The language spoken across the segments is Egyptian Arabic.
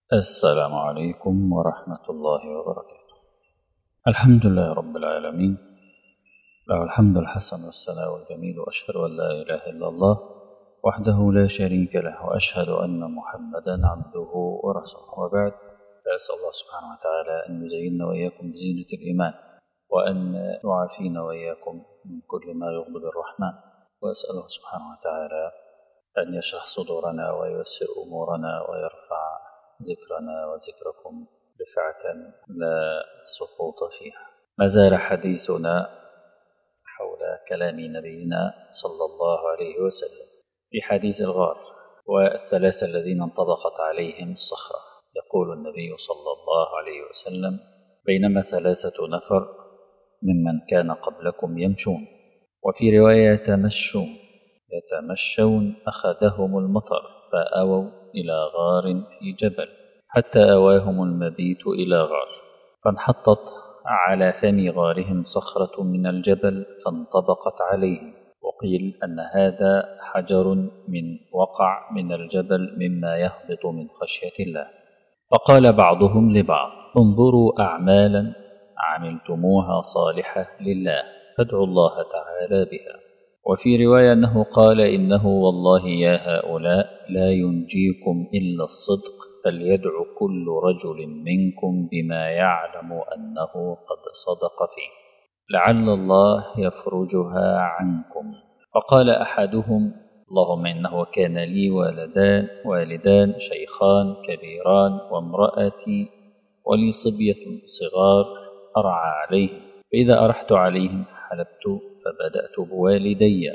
السلام عليكم ورحمة الله وبركاته الحمد لله رب العالمين له الحمد الحسن والثناء الجميل وأشهد أن لا إله إلا الله وحده لا شريك له وأشهد أن محمدا عبده ورسوله وبعد فأسأل الله سبحانه وتعالى أن يزيننا وإياكم بزينة الإيمان وأن يعافينا وإياكم من كل ما يغضب الرحمن وأسأله سبحانه وتعالى أن يشرح صدورنا وييسر أمورنا ويرفع ذكرنا وذكركم رفعة لا سقوط فيها ما زال حديثنا حول كلام نبينا صلى الله عليه وسلم في حديث الغار والثلاثة الذين انطبقت عليهم الصخرة يقول النبي صلى الله عليه وسلم بينما ثلاثة نفر ممن كان قبلكم يمشون وفي رواية يتمشون يتمشون أخذهم المطر فأووا إلى غار في جبل حتى أواهم المبيت إلى غار فانحطت على فم غارهم صخرة من الجبل فانطبقت عليهم وقيل أن هذا حجر من وقع من الجبل مما يهبط من خشية الله فقال بعضهم لبعض انظروا أعمالا عملتموها صالحة لله فادعوا الله تعالى بها وفي رواية أنه قال إنه والله يا هؤلاء لا ينجيكم إلا الصدق فليدع كل رجل منكم بما يعلم أنه قد صدق فيه لعل الله يفرجها عنكم فقال أحدهم اللهم إنه كان لي والدان والدان شيخان كبيران وامرأتي ولي صبية صغار أرعى عليهم فإذا أرحت عليهم حلبت فبدأت بوالدي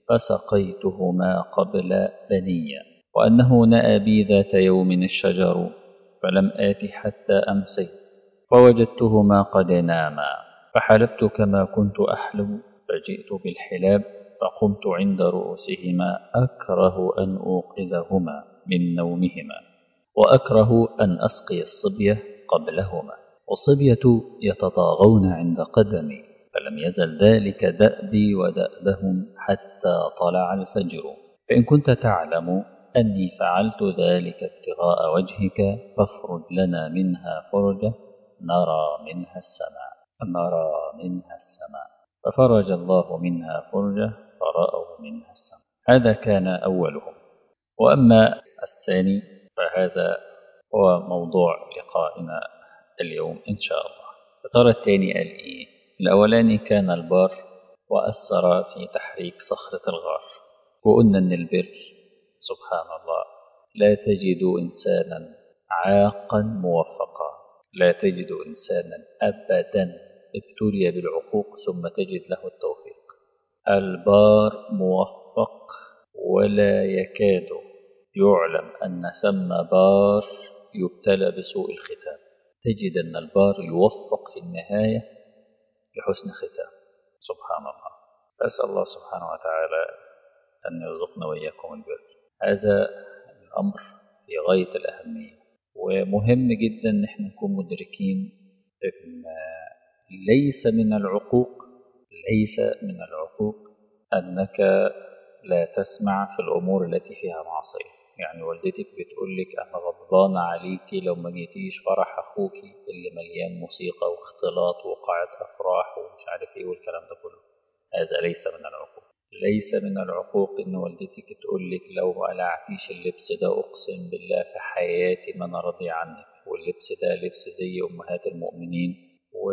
فسقيتهما قبل بني وأنه نأى بي ذات يوم الشجر فلم آت حتى أمسيت فوجدتهما قد ناما فحلبت كما كنت أحلب فجئت بالحلاب فقمت عند رؤوسهما أكره أن أوقظهما من نومهما وأكره أن أسقي الصبية قبلهما والصبية يتطاغون عند قدمي فلم يزل ذلك دأبي ودأبهم حتى طلع الفجر فإن كنت تعلم أني فعلت ذلك ابتغاء وجهك فافرج لنا منها فرجة نرى منها السماء نرى منها السماء ففرج الله منها فرجة فرأوا منها السماء هذا كان أولهم وأما الثاني فهذا هو موضوع لقائنا اليوم إن شاء الله فترى الثاني قال إيه الأولاني كان البار وأثر في تحريك صخرة الغار وقلنا أن البر سبحان الله لا تجد إنسانا عاقا موفقا لا تجد إنسانا أبدا ابتلي بالعقوق ثم تجد له التوفيق البار موفق ولا يكاد يعلم أن ثم بار يبتلى بسوء الختام تجد أن البار يوفق في النهاية لحسن ختام سبحان الله أسأل الله سبحانه وتعالى أن يرزقنا وإياكم البر هذا الأمر في غاية الأهمية ومهم جدا أن احنا نكون مدركين أن ليس من العقوق ليس من العقوق أنك لا تسمع في الأمور التي فيها معصية يعني والدتك بتقول لك أنا غضبانة عليكي لو ما جيتيش فرح أخوكي اللي مليان موسيقى واختلاط وقاعة أفراح ومش عارف إيه والكلام ده كله هذا ليس من العقوق ليس من العقوق إن والدتك تقول لك لو ما قلعتيش اللبس ده أقسم بالله في حياتي ما أنا راضي عنك واللبس ده لبس زي أمهات المؤمنين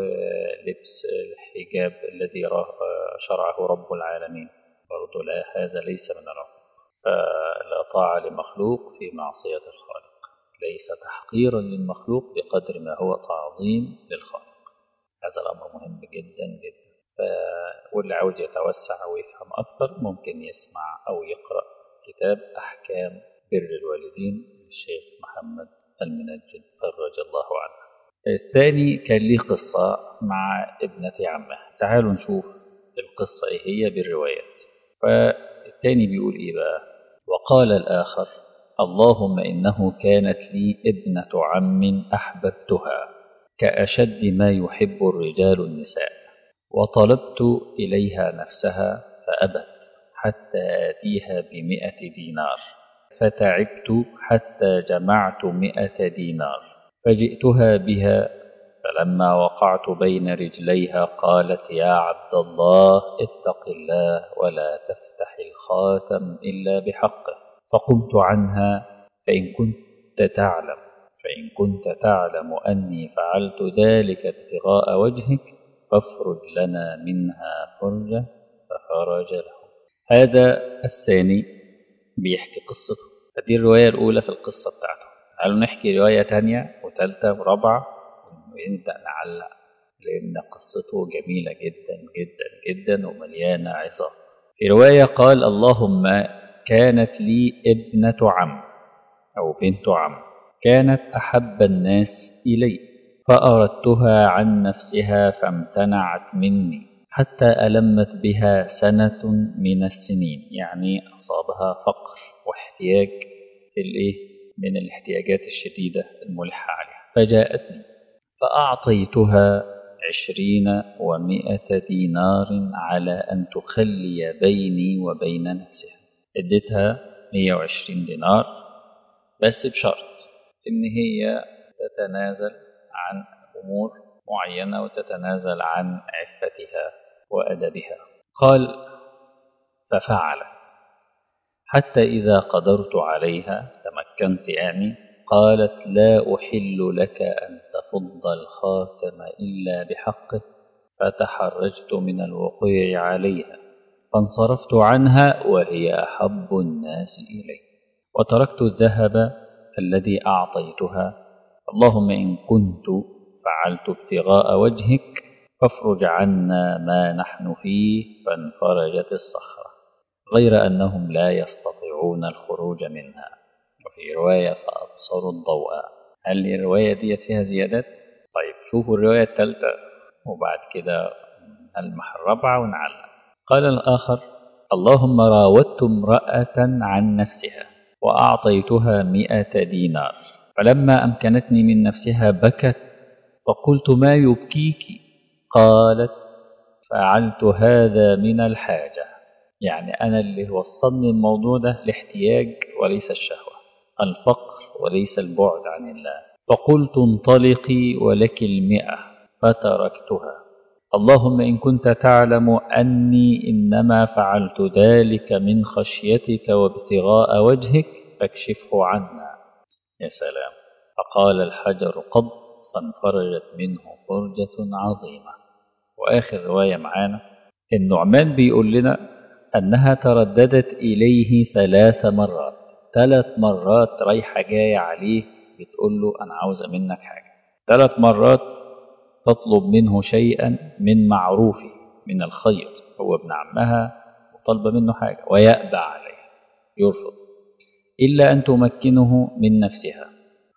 ولبس الحجاب الذي شرعه رب العالمين برضو لا هذا ليس من العقوق فلا طاعة لمخلوق في معصية الخالق ليس تحقيرا للمخلوق بقدر ما هو تعظيم للخالق هذا الأمر مهم جدا جدا واللي عاوز يتوسع ويفهم أكثر ممكن يسمع أو يقرأ كتاب أحكام بر الوالدين للشيخ محمد المنجد فرج الله عنه الثاني كان ليه قصة مع ابنة عمه تعالوا نشوف القصة إيه هي بالروايات فالثاني بيقول إيه بقى وقال الآخر اللهم إنه كانت لي ابنة عم أحببتها كأشد ما يحب الرجال النساء وطلبت إليها نفسها فأبت حتى آتيها بمئة دينار فتعبت حتى جمعت مئة دينار فجئتها بها فلما وقعت بين رجليها قالت يا عبد الله اتق الله ولا تفتح الخاتم إلا بحقه فقمت عنها فإن كنت تعلم فإن كنت تعلم أني فعلت ذلك ابتغاء وجهك فافرج لنا منها فرجة ففرج له هذا الثاني بيحكي قصته هذه الرواية الأولى في القصة بتاعته قالوا نحكي رواية تانية وثالثة ورابعة ونبدأ نعلق لأن قصته جميلة جدا جدا جدا ومليانة عظة في رواية قال اللهم كانت لي ابنة عم أو بنت عم كانت أحب الناس إلي فأردتها عن نفسها فامتنعت مني حتى ألمت بها سنة من السنين يعني أصابها فقر واحتياج الإيه من الاحتياجات الشديدة الملحة عليها فجاءتني فأعطيتها عشرين ومائة دينار على أن تخلي بيني وبين نفسها اديتها 120 دينار بس بشرط إن هي تتنازل عن أمور معينة وتتنازل عن عفتها وأدبها قال ففعلت حتى إذا قدرت عليها تمكنت يعني قالت لا أحل لك أن تفض الخاتم إلا بحقه فتحرجت من الوقوع عليها فانصرفت عنها وهي أحب الناس إلي وتركت الذهب الذي أعطيتها اللهم إن كنت فعلت ابتغاء وجهك فافرج عنا ما نحن فيه فانفرجت الصخرة غير أنهم لا يستطيعون الخروج منها وفي رواية فأبصروا الضوء هل الرواية دي فيها زيادات؟ طيب شوفوا الرواية الثالثة وبعد كده المح الرابعة ونعلق قال الآخر اللهم راودت امرأة عن نفسها وأعطيتها مئة دينار فلما أمكنتني من نفسها بكت فقلت ما يبكيك قالت فعلت هذا من الحاجة يعني أنا اللي وصلني الموضوع ده الاحتياج وليس الشهوة الفقر وليس البعد عن الله فقلت انطلقي ولك المئة فتركتها اللهم إن كنت تعلم أني إنما فعلت ذلك من خشيتك وابتغاء وجهك فاكشفه عنا يا سلام فقال الحجر قض فانفرجت منه فرجة عظيمة وآخر رواية معانا النعمان بيقول لنا أنها ترددت إليه ثلاث مرات ثلاث مرات رايحة جاية عليه بتقول له أنا عاوزة منك حاجة ثلاث مرات تطلب منه شيئا من معروفه من الخير هو ابن عمها وطلب منه حاجة ويأبى عليه يرفض إلا أن تمكنه من نفسها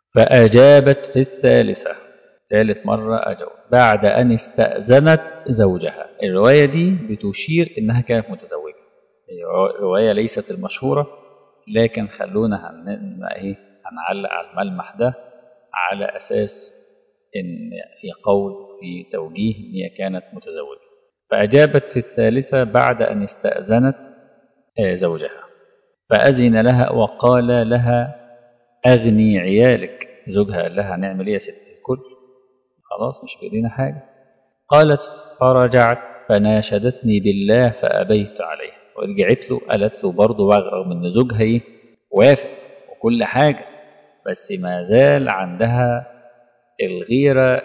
فأجابت في الثالثة ثالث مرة أجاب بعد أن استأذنت زوجها الرواية دي بتشير إنها كانت متزوجة الرواية ليست المشهورة لكن خلونا هن... إيه هنعلق على الملمح ده على أساس إن في قول في توجيه إن هي كانت متزوجة فأجابت في الثالثة بعد أن استأذنت زوجها فأذن لها وقال لها أغني عيالك زوجها قال لها نعمل إيه يا ست الكل خلاص مش بإيدينا حاجة قالت فرجعت فناشدتني بالله فأبيت عليه ورجعت له قالت له برضه رغم إن زوجها إيه وافق وكل حاجة بس ما زال عندها الغيرة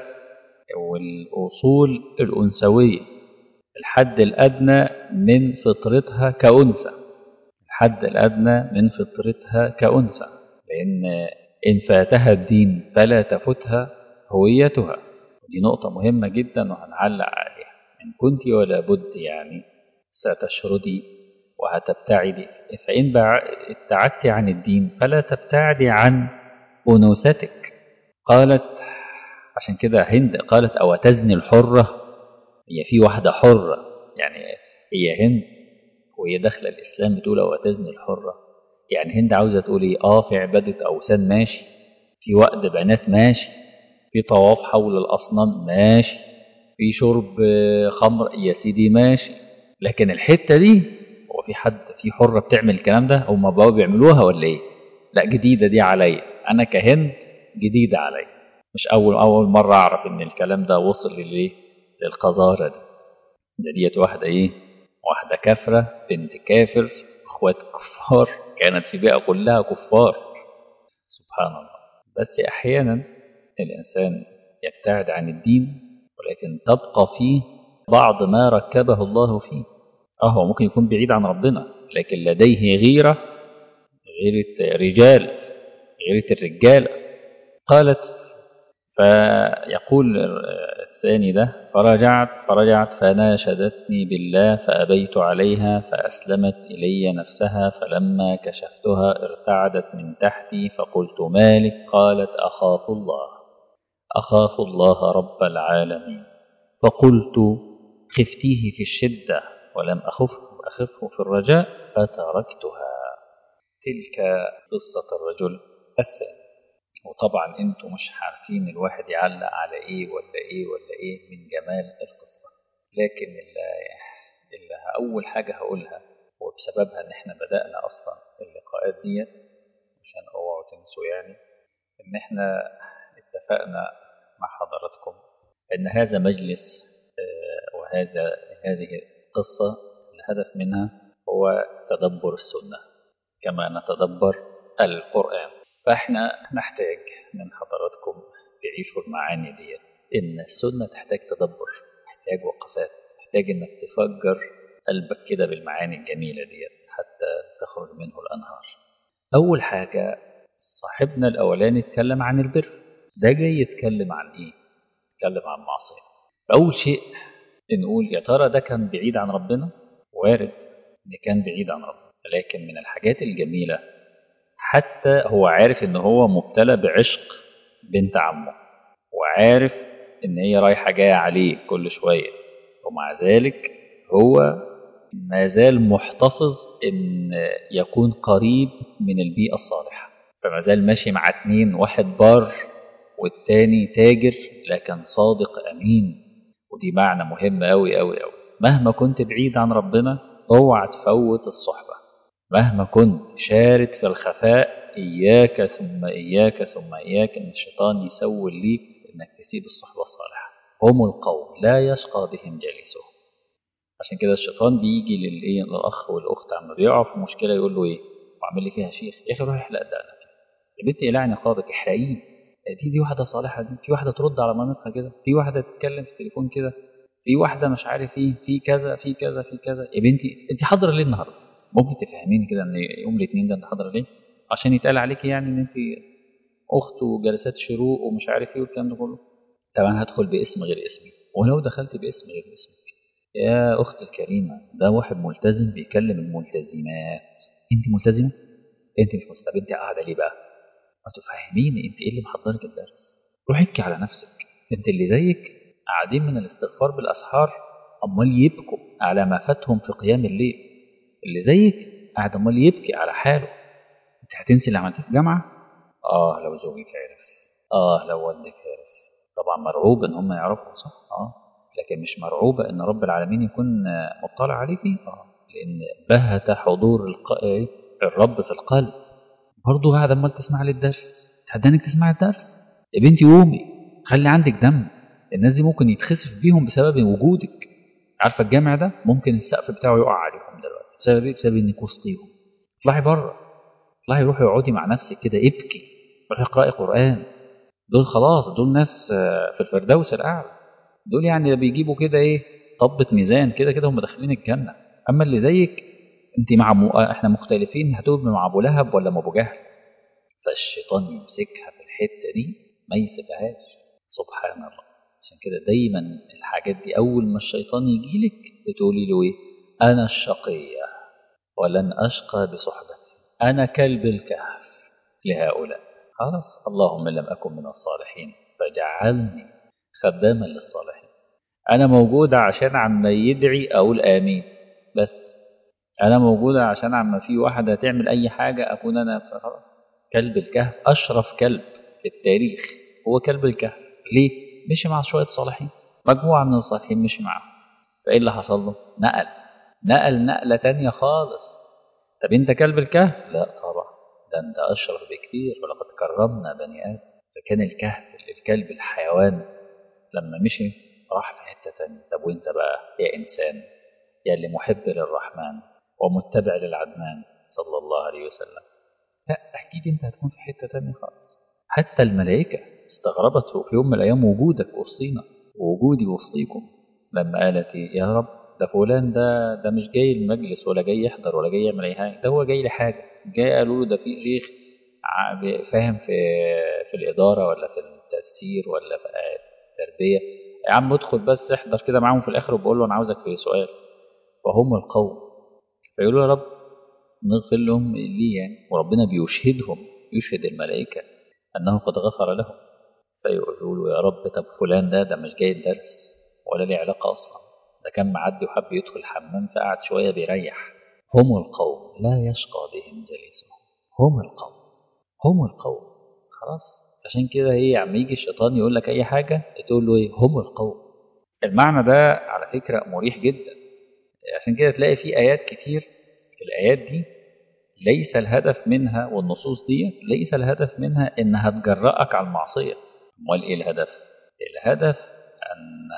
والأصول الأنثوية الحد الأدنى من فطرتها كأنثى الحد الأدنى من فطرتها كأنثى لأن إن فاتها الدين فلا تفتها هويتها دي نقطة مهمة جدا وهنعلق عليها إن كنت ولا بد يعني ستشردي وهتبتعدي فإن ابتعدت عن الدين فلا تبتعدي عن أنوثتك قالت عشان كده هند قالت أو تزني الحرة هي في واحدة حرة يعني هي هند وهي داخلة الإسلام بتقول أو تزني الحرة يعني هند عاوزة تقول إيه آه في عبادة أوثان ماشي في وقت بنات ماشي في طواف حول الأصنام ماشي في شرب خمر يا سيدي ماشي لكن الحتة دي هو في حد في حرة بتعمل الكلام ده هم بقوا بيعملوها ولا إيه لا جديدة دي عليا أنا كهند جديدة عليا مش أول أول مرة أعرف إن الكلام ده وصل للإيه للقذارة دي ده ديت واحدة إيه واحدة كافرة بنت كافر إخوات كفار كانت في بيئة كلها كفار سبحان الله بس أحيانا الإنسان يبتعد عن الدين ولكن تبقى فيه بعض ما ركبه الله فيه اه هو ممكن يكون بعيد عن ربنا لكن لديه غيرة غيرة رجال غيرة الرجال قالت فيقول الثاني ده فرجعت فرجعت فناشدتني بالله فأبيت عليها فأسلمت إلي نفسها فلما كشفتها ارتعدت من تحتي فقلت مالك قالت أخاف الله أخاف الله رب العالمين فقلت خفتيه في الشدة ولم أخفه أخفه في الرجاء فتركتها تلك قصة الرجل الثاني وطبعا انتم مش عارفين الواحد يعلق على ايه ولا ايه ولا ايه من جمال القصة لكن اللي, اللي اول حاجة هقولها وبسببها ان احنا بدأنا اصلا اللقاءات ديت عشان اوعوا تنسوا يعني ان احنا اتفقنا مع حضراتكم ان هذا مجلس وهذا هذه القصة الهدف منها هو تدبر السنة كما نتدبر القرآن فاحنا نحتاج من حضراتكم تعيشوا المعاني ديت ان السنة تحتاج تدبر تحتاج وقفات تحتاج انك تفجر قلبك كده بالمعاني الجميلة ديت حتى تخرج منه الانهار اول حاجة صاحبنا الاولاني اتكلم عن البر ده جاي يتكلم عن ايه يتكلم عن معصية اول شيء نقول يا ترى ده كان بعيد عن ربنا وارد ان كان بعيد عن ربنا لكن من الحاجات الجميلة حتى هو عارف ان هو مبتلى بعشق بنت عمه وعارف ان هي رايحة جاية عليه كل شوية ومع ذلك هو ما زال محتفظ ان يكون قريب من البيئة الصالحة فما زال ماشي مع اتنين واحد بار والتاني تاجر لكن صادق امين ودي معنى مهم أوي أوي أوي مهما كنت بعيد عن ربنا اوعى تفوت الصحبة مهما كنت شارد في الخفاء إياك ثم إياك ثم إياك إن الشيطان يسول ليك إنك تسيب الصحبة الصالحة هم القوم لا يشقى بهم جالسهم عشان كده الشيطان بيجي للإيه للأخ والأخت عم بيقعوا في مشكلة يقول له إيه وعمل لي فيها شيخ يا أخي روح احلق دقنك يا بنتي اقلعي نقابك احرقيه دي دي واحدة صالحة دي في واحدة ترد على مامتها كده في واحدة تتكلم في التليفون كده في واحدة مش عارف ايه في كذا في كذا في كذا يا بنتي انت حاضرة ليه النهارده ممكن تفهميني كده ان يوم الاثنين ده انت حاضرة ليه عشان يتقال عليك يعني ان انت اخت وجلسات شروق ومش عارف ايه والكلام ده كله طب انا هدخل باسم غير اسمي ولو دخلت باسم غير اسمك يا اختي الكريمة ده واحد ملتزم بيكلم الملتزمات انت ملتزمة انت مش ملتزمة طب انت قاعدة ليه بقى ما تفهميني انت ايه اللي محضرك الدرس روحي ابكي على نفسك انت اللي زيك قاعدين من الاستغفار بالاسحار امال يبكوا على ما فاتهم في قيام الليل اللي زيك قاعد امال يبكي على حاله انت هتنسي اللي عملتيه في الجامعه اه لو زوجك عرف اه لو والدك عرف طبعا مرعوب ان هم يعرفوا صح اه لكن مش مرعوبه ان رب العالمين يكون مطلع عليكي اه لان بهت حضور الق... الرب في القلب برضه قاعد امال تسمع لي الدرس تحدانك تسمع الدرس يا بنتي قومي خلي عندك دم الناس دي ممكن يتخسف بيهم بسبب وجودك عارفه الجامع ده ممكن السقف بتاعه يقع عليكم دلوقتي بسبب ايه بسبب انك وسطيهم اطلعي بره اطلعي روحي اقعدي مع نفسك كده ابكي روحي اقراي قران دول خلاص دول ناس في الفردوس الاعلى دول يعني بيجيبوا كده ايه طبة ميزان كده كده هم داخلين الجنه اما اللي زيك انت مع م... احنا مختلفين هتبقى مع ابو لهب ولا مع ابو جهل فالشيطان يمسكها في الحته دي ما يسيبهاش سبحان الله عشان كده دايما الحاجات دي اول ما الشيطان يجي لك بتقولي له ايه انا الشقيه ولن اشقى بصحبتي انا كلب الكهف لهؤلاء خلاص اللهم لم اكن من الصالحين فجعلني خداما للصالحين انا موجوده عشان عما يدعي اقول امين بس انا موجوده عشان عما في واحده تعمل اي حاجه اكون انا خلاص كلب الكهف اشرف كلب في التاريخ هو كلب الكهف ليه مشي مع شويه صالحين مجموعه من الصالحين مشي معاهم فايه اللي حصل له نقل نقل نقله تانية خالص طب انت كلب الكهف لا طبعا ده انت اشرف بكتير ولقد كرمنا بني ادم اذا كان الكهف الكلب الحيوان لما مشي راح في حته ثانيه طب وانت بقى يا انسان يا اللي محب للرحمن ومتبع للعدنان صلى الله عليه وسلم لا اكيد انت هتكون في حته ثانيه خالص حتى الملائكه استغربت في يوم من الايام وجودك وسطينا ووجودي وسطيكم لما قالت يا رب ده فلان ده ده مش جاي المجلس ولا جاي يحضر ولا جاي يعمل اي حاجه ده هو جاي لحاجه جاي قالوا له ده في شيخ فاهم في في الاداره ولا في التفسير ولا في التربيه يا عم ادخل بس احضر كده معاهم في الاخر وبقول له انا عاوزك في سؤال فهم القوم فيقولوا يا رب نغفر لهم ليه يعني وربنا بيشهدهم يشهد الملائكه انه قد غفر لهم فيقولوا له يا رب طب فلان ده ده مش جاي الدرس ولا ليه علاقه اصلا ده كان معدي وحب يدخل الحمام فقعد شويه بيريح هم القوم لا يشقى بهم جليسهم هم القوم هم القوم خلاص عشان كده ايه عم يجي الشيطان يقول لك اي حاجه تقول له ايه هم القوم المعنى ده على فكره مريح جدا عشان كده تلاقي في ايات كتير الايات دي ليس الهدف منها والنصوص دي ليس الهدف منها انها تجرأك على المعصيه امال ايه الهدف الهدف ان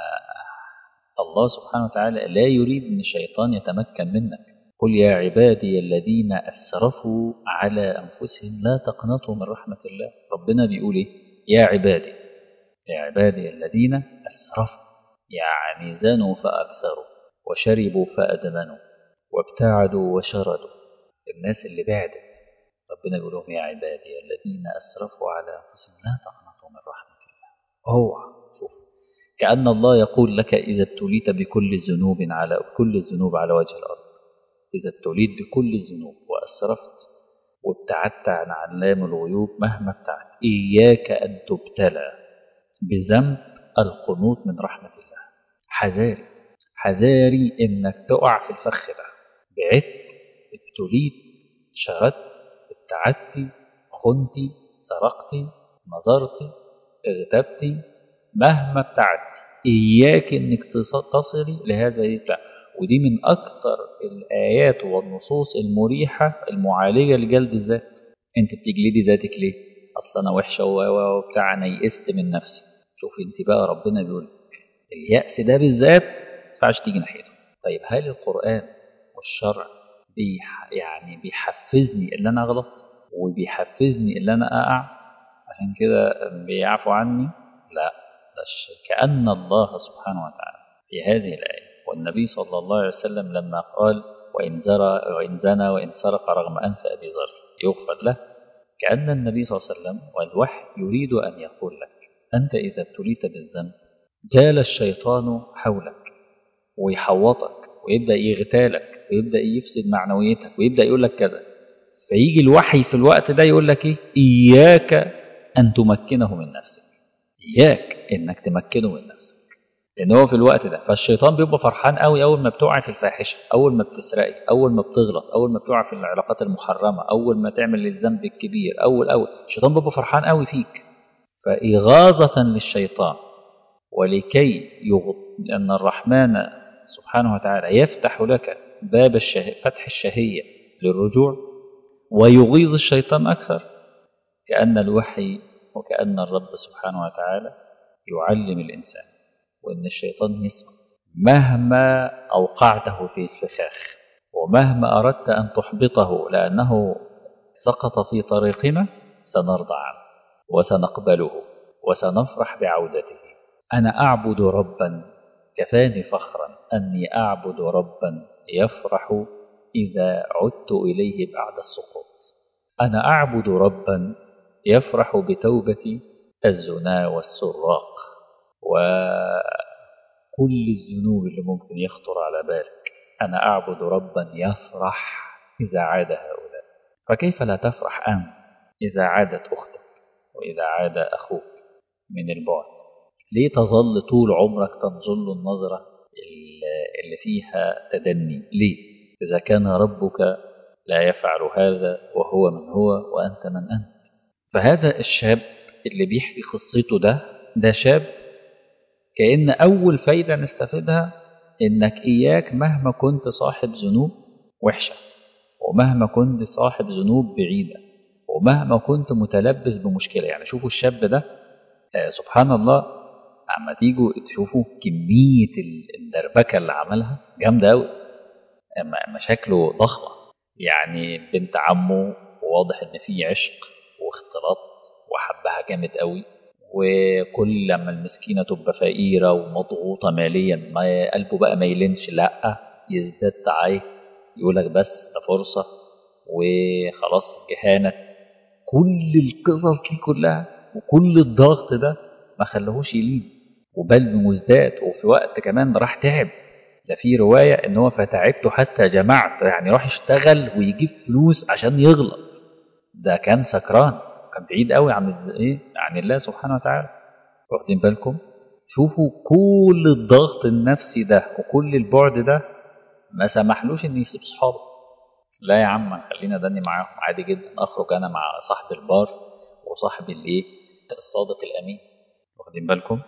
الله سبحانه وتعالى لا يريد ان الشيطان يتمكن منك قل يا عبادي الذين اسرفوا على انفسهم لا تقنطوا من رحمه الله ربنا بيقول ايه يا عبادي يا عبادي الذين اسرفوا يعني زنوا فاكثروا وشربوا فادمنوا وابتعدوا وشردوا الناس اللي بعدت ربنا بيقول لهم يا عبادي الذين اسرفوا على انفسهم لا تقنطوا من رحمه الله اوعى شوف كأن الله يقول لك إذا ابتليت بكل الذنوب على كل الذنوب على وجه الأرض إذا ابتليت بكل الذنوب وأسرفت وابتعدت عن علام الغيوب مهما ابتعدت إياك أن تبتلى بذنب القنوط من رحمة الله حذاري حذاري إنك تقع في الفخ ده بعدت ابتليت شردت ابتعدتي خنتي سرقتي نظرتي اغتبتي مهما ابتعدت إياك إنك تصلي لهذا لا ودي من أكثر الآيات والنصوص المريحة المعالجة لجلد الذات أنت بتجلدي ذاتك ليه؟ أصل أنا وحشة وبتاع أنا يئست من نفسي شوف أنت بقى ربنا بيقول اليأس ده بالذات ما ينفعش تيجي ناحيته طيب هل القرآن والشرع بيح يعني بيحفزني ان انا اغلط وبيحفزني ان انا اقع عشان كده بيعفو عني لا ده كأن الله سبحانه وتعالى في هذه الآية والنبي صلى الله عليه وسلم لما قال وإن زرى وإن زنى وإن سرق رغم أنف أبي ذر يغفر له كأن النبي صلى الله عليه وسلم والوحي يريد أن يقول لك أنت إذا ابتليت بالذنب جال الشيطان حولك ويحوطك ويبدأ يغتالك ويبدأ يفسد معنويتك ويبدأ يقول لك كذا فيجي الوحي في الوقت ده يقول لك إيه إياك أن تمكنه من نفسك إياك إنك تمكنه من نفسك لأن هو في الوقت ده فالشيطان بيبقى فرحان قوي أول ما بتقع في الفاحشة أول ما بتسرقي أول ما بتغلط أول ما بتقع في العلاقات المحرمة أول ما تعمل الذنب الكبير أول أول الشيطان بيبقى فرحان قوي فيك فإغاظة للشيطان ولكي يغض لأن الرحمن سبحانه وتعالى يفتح لك باب الشه... فتح الشهية للرجوع ويغيظ الشيطان أكثر كأن الوحي وكأن الرب سبحانه وتعالى يعلم الإنسان وإن الشيطان يسمع مهما أوقعته في الفخاخ ومهما أردت أن تحبطه لأنه سقط في طريقنا سنرضى عنه وسنقبله وسنفرح بعودته أنا أعبد ربا كفاني فخرا أني أعبد ربا يفرح إذا عدت إليه بعد السقوط أنا أعبد ربا يفرح بتوبة الزنا والسراق وكل الذنوب اللي ممكن يخطر على بالك أنا أعبد ربا يفرح إذا عاد هؤلاء فكيف لا تفرح أنت إذا عادت أختك وإذا عاد أخوك من البعد ليه تظل طول عمرك تنظل النظرة اللي فيها تدني ليه إذا كان ربك لا يفعل هذا وهو من هو وأنت من أنت فهذا الشاب اللي بيحكي قصته ده ده شاب كأن أول فايدة نستفيدها إنك إياك مهما كنت صاحب ذنوب وحشة ومهما كنت صاحب ذنوب بعيدة ومهما كنت متلبس بمشكلة يعني شوفوا الشاب ده آه سبحان الله اما تيجوا تشوفوا كمية الدربكة اللي عملها جامدة أوي مشاكله ضخمة يعني بنت عمه وواضح ان في عشق واختلاط وحبها جامد قوي وكل لما المسكينة تبقى فقيرة ومضغوطة ماليا ما قلبه بقى ما يلينش لا يزداد تعاي يقول لك بس ده فرصة وخلاص جهانة كل القصص دي كلها وكل الضغط ده ما خلاهوش يلين وبل مزداد وفي وقت كمان راح تعب ده في رواية ان هو فتعبت حتى جمعت يعني راح يشتغل ويجيب فلوس عشان يغلط ده كان سكران كان بعيد قوي عن ايه عن الله سبحانه وتعالى واخدين بالكم شوفوا كل الضغط النفسي ده وكل البعد ده ما سمحلوش ان يسيب صحابه لا يا عم خلينا دني معاهم عادي جدا اخرج انا مع صاحب البار وصاحب الايه الصادق الامين واخدين بالكم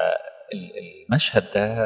فالمشهد ده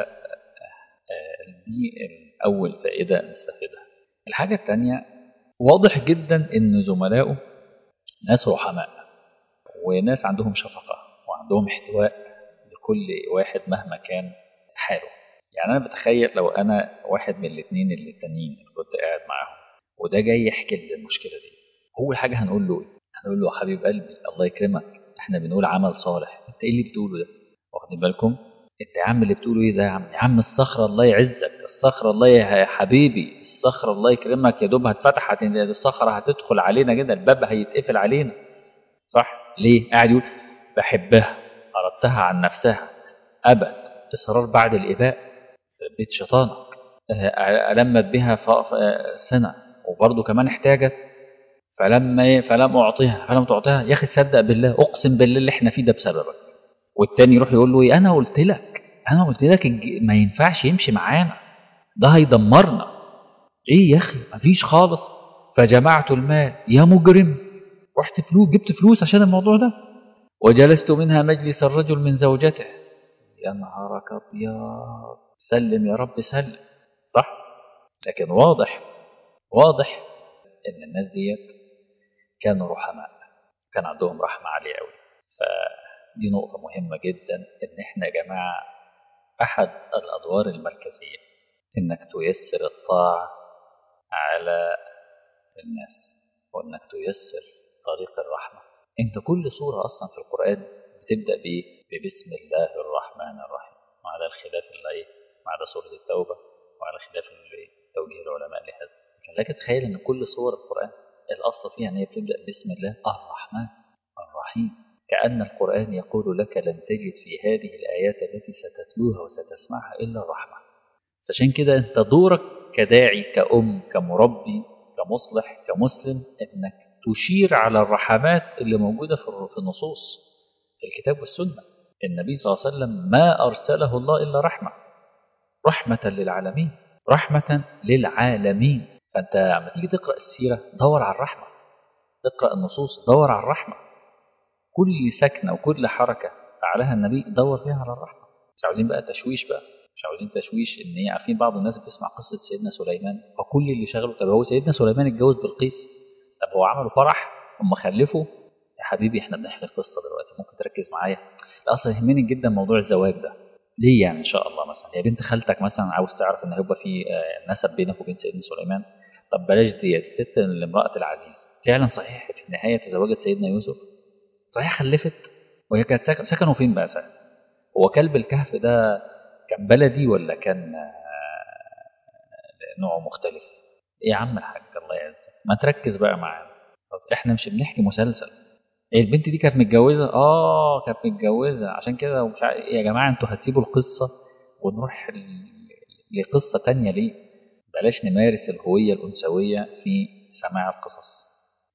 دي اول فائده نستفيدها الحاجه الثانيه واضح جدا ان زملائه ناس رحماء وناس عندهم شفقه وعندهم احتواء لكل واحد مهما كان حاله يعني انا بتخيل لو انا واحد من الاثنين اللي التانيين اللي كنت قاعد معاهم وده جاي يحكي لي المشكله دي اول حاجه هنقول له ايه هنقول له حبيب قلبي الله يكرمك احنا بنقول عمل صالح انت ايه اللي بتقوله ده واخدين بالكم انت يا عم اللي بتقوله ايه ده يا عم يا عم الصخره الله يعزك الصخره الله يا حبيبي الصخره الله يكرمك يا دوب هتفتح الصخره هتدخل علينا كده الباب هيتقفل علينا صح ليه قاعد يقول بحبها اردتها عن نفسها ابد اصرار بعد الاباء بيت شيطانك ألمت بها سنة وبرضه كمان احتاجت فلما فلم أعطيها فلم تعطيها يا أخي تصدق بالله أقسم بالله اللي احنا فيه ده بسببك والتاني يروح يقول له ايه أنا قلت لك أنا قلت لك ما ينفعش يمشي معانا ده هيدمرنا إيه يا أخي مفيش خالص فجمعت المال يا مجرم رحت فلوس جبت فلوس عشان الموضوع ده وجلست منها مجلس الرجل من زوجته يا نهارك أبيض سلم يا رب سلم صح لكن واضح واضح ان الناس ديت كانوا رحماء كان عندهم رحمة عالية قوي فدي نقطة مهمة جدا ان احنا يا جماعة احد الادوار المركزية انك تيسر الطاعة على الناس وانك تيسر طريق الرحمة انت كل سورة اصلا في القرآن بتبدأ بايه ببسم الله الرحمن الرحيم وعلى الخلاف اللي بعد سورة التوبة وعلى خلاف توجيه العلماء لهذا لكن تخيل ان كل سور القرآن الأصل فيها ان هي بتبدأ بسم الله الرحمن الرحيم كأن القرآن يقول لك لن تجد في هذه الآيات التي ستتلوها وستسمعها إلا الرحمة عشان كده أنت دورك كداعي كأم كمربي كمصلح كمسلم أنك تشير على الرحمات اللي موجودة في النصوص في الكتاب والسنة النبي صلى الله عليه وسلم ما أرسله الله إلا رحمة رحمة للعالمين رحمة للعالمين فأنت لما تيجي تقرأ السيرة دور على الرحمة تقرأ النصوص دور على الرحمة كل سكنة وكل حركة فعلها النبي دور فيها على الرحمة مش عاوزين بقى تشويش بقى مش عاوزين تشويش ان هي عارفين بعض الناس بتسمع قصة سيدنا سليمان فكل اللي شغله طب هو سيدنا سليمان اتجوز بالقيس طب هو عملوا فرح هم خلفوا يا حبيبي احنا بنحكي القصة دلوقتي ممكن تركز معايا الاصل يهمني جدا موضوع الزواج ده ليه يعني ان شاء الله مثلا هي بنت خالتك مثلا عاوز تعرف ان هيبقى في نسب بينك وبين سيدنا سليمان طب بلاش ديت الست لامرأة العزيز فعلا صحيح في النهاية تزوجت سيدنا يوسف صحيح خلفت وهي كانت سكن سكنوا فين بقى ساعتها هو كلب الكهف ده كان بلدي ولا كان نوعه مختلف ايه يا عم الحاج الله يعزك ما تركز بقى معانا احنا مش بنحكي مسلسل إيه البنت دي كانت متجوزه اه كانت متجوزه عشان كده ومش عارف يا جماعه انتوا هتسيبوا القصه ونروح لقصه تانية ليه بلاش نمارس الهويه الانثويه في سماع القصص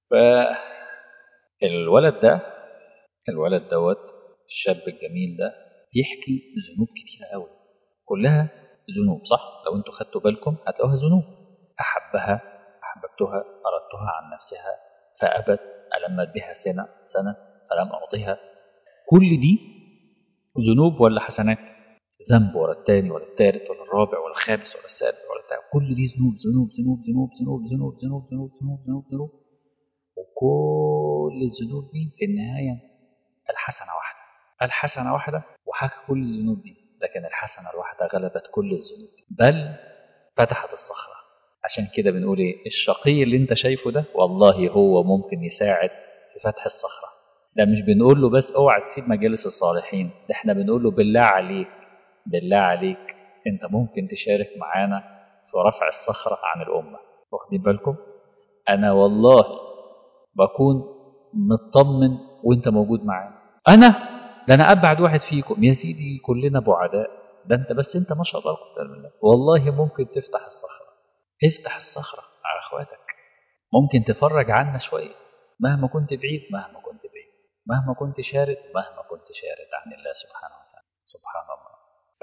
فالولد ده الولد دوت الشاب الجميل ده بيحكي ذنوب كتيره قوي كلها ذنوب صح لو انتوا خدتوا بالكم هتلاقوها ذنوب احبها احببتها اردتها عن نفسها فابت ألمت بها سنة سنة فلم أعطيها كل دي ذنوب ولا حسنات ذنب ولا الثاني ولا الثالث ولا الرابع ولا الخامس ولا السابع ولا التابع كل دي ذنوب ذنوب ذنوب ذنوب ذنوب ذنوب ذنوب ذنوب ذنوب ذنوب ذنوب كل الذنوب دي في النهاية الحسنة واحدة الحسنة واحدة وحكى كل الذنوب دي لكن الحسنة الواحدة غلبت كل الذنوب دي بل فتحت الصخرة عشان كده بنقول ايه الشقي اللي انت شايفه ده والله هو ممكن يساعد في فتح الصخرة ده مش بنقول له بس اوعى تسيب مجالس الصالحين ده احنا بنقول له بالله عليك بالله عليك انت ممكن تشارك معانا في رفع الصخرة عن الأمة واخدين بالكم أنا والله بكون مطمن وانت موجود معانا أنا ده أنا أبعد واحد فيكم يا سيدي كلنا بعداء ده انت بس انت ما شاء الله قدر بالله والله ممكن تفتح الصخرة افتح الصخرة على اخواتك ممكن تفرج عنا شوية مهما كنت بعيد مهما كنت بعيد مهما كنت شارد مهما كنت شارد عن الله سبحانه وتعالى سبحان الله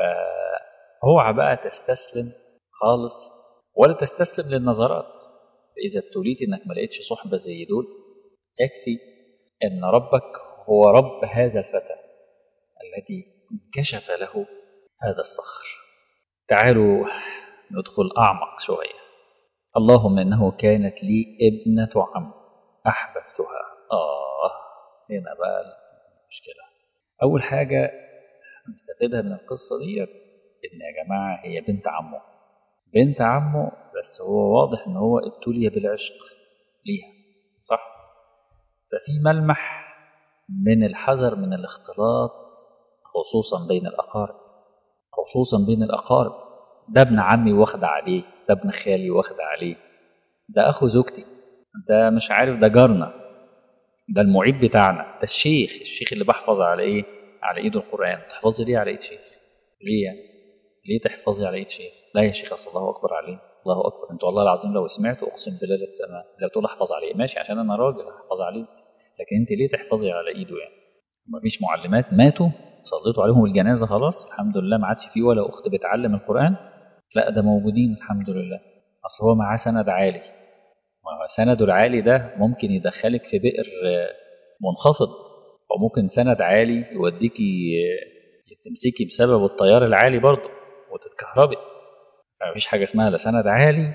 فاوعى بقى تستسلم خالص ولا تستسلم للنظرات إذا ابتليت إنك ما لقيتش صحبة زي دول يكفي أن ربك هو رب هذا الفتى الذي كشف له هذا الصخر تعالوا ندخل أعمق شوية اللهم إنه كانت لي ابنة عم أحببتها آه هنا بقى المشكلة أول حاجة نستفيدها من القصة دي إن يا جماعة هي بنت عمه بنت عمه بس هو واضح إن هو ابتلي بالعشق ليها صح ففي ملمح من الحذر من الاختلاط خصوصا بين الأقارب خصوصا بين الأقارب ده ابن عمي واخد عليه ده ابن خالي واخد عليه ده أخو زوجتي ده مش عارف ده جارنا ده المعيد بتاعنا ده الشيخ الشيخ اللي بحفظ على ايه على ايده القرآن تحفظي ليه على ايد شيخ ليه يعني ليه تحفظي على ايد شيخ لا يا شيخ اصل الله اكبر عليه الله اكبر انت والله العظيم لو سمعت اقسم بالله لا تسمع لو تقول احفظ عليه ماشي عشان انا راجل احفظ عليه لكن انت ليه تحفظي على ايده يعني مفيش معلمات ماتوا صليتوا عليهم الجنازه خلاص الحمد لله ما عادش فيه ولا اخت بتعلم القران لا ده موجودين الحمد لله اصل هو معاه سند عالي سنده العالي ده ممكن يدخلك في بئر منخفض او ممكن سند عالي يوديكي تمسكي بسبب التيار العالي برضه وتتكهربي مفيش حاجه اسمها لا سند عالي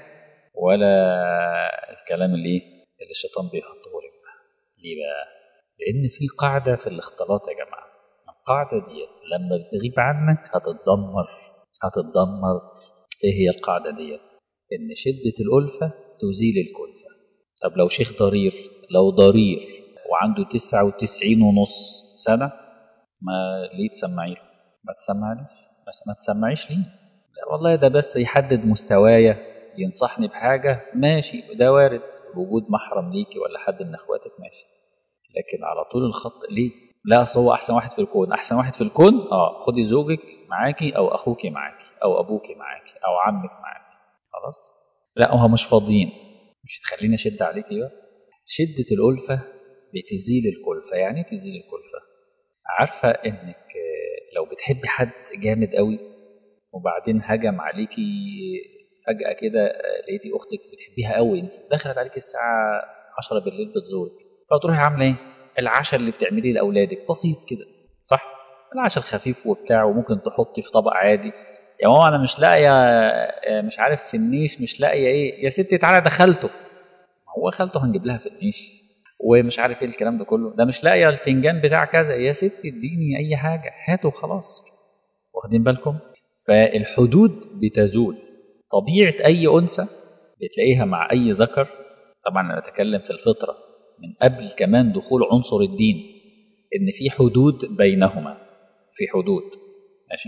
ولا الكلام اللي اللي الشيطان بيحطه لك ليه بقى لان في قاعده في الاختلاط يا جماعه القاعده دي لما بتغيب عنك هتتدمر هتتدمر ايه هي القاعده دي ان شده الالفه تزيل الكلفه طب لو شيخ ضرير لو ضرير وعنده تسعة وتسعين ونص سنة ما ليه تسمعي له ما تسمعنيش بس ما تسمعيش ليه لا والله ده بس يحدد مستوايا ينصحني بحاجة ماشي ده وارد وجود محرم ليكي ولا حد من اخواتك ماشي لكن على طول الخط ليه لا اصل هو احسن واحد في الكون احسن واحد في الكون اه خدي زوجك معاكي او اخوكي معاكي او ابوكي معاكي او عمك معاكي خلاص لا هم مش فاضيين مش تخليني اشد عليكي بقى شدة الألفة بتزيل الكلفة يعني ايه تزيل الكلفة عارفة انك لو بتحبي حد جامد قوي وبعدين هجم عليكي فجأة كده لقيتي أختك بتحبيها قوي انت دخلت عليك الساعة 10 بالليل بتزورك فتروحي عاملة ايه العشاء اللي بتعمليه لأولادك بسيط كده صح العشاء الخفيف وبتاع وممكن تحطي في طبق عادي يا ماما انا مش لاقيه مش عارف في النيش مش لاقيه ايه يا ستي تعالى دخلته هو خالته هنجيب لها في النيش ومش عارف ايه الكلام ده كله ده مش لاقيه الفنجان بتاع كذا يا ستي اديني اي حاجه هاته وخلاص واخدين بالكم فالحدود بتزول طبيعه اي انثى بتلاقيها مع اي ذكر طبعا انا بتكلم في الفطره من قبل كمان دخول عنصر الدين ان في حدود بينهما في حدود ماشي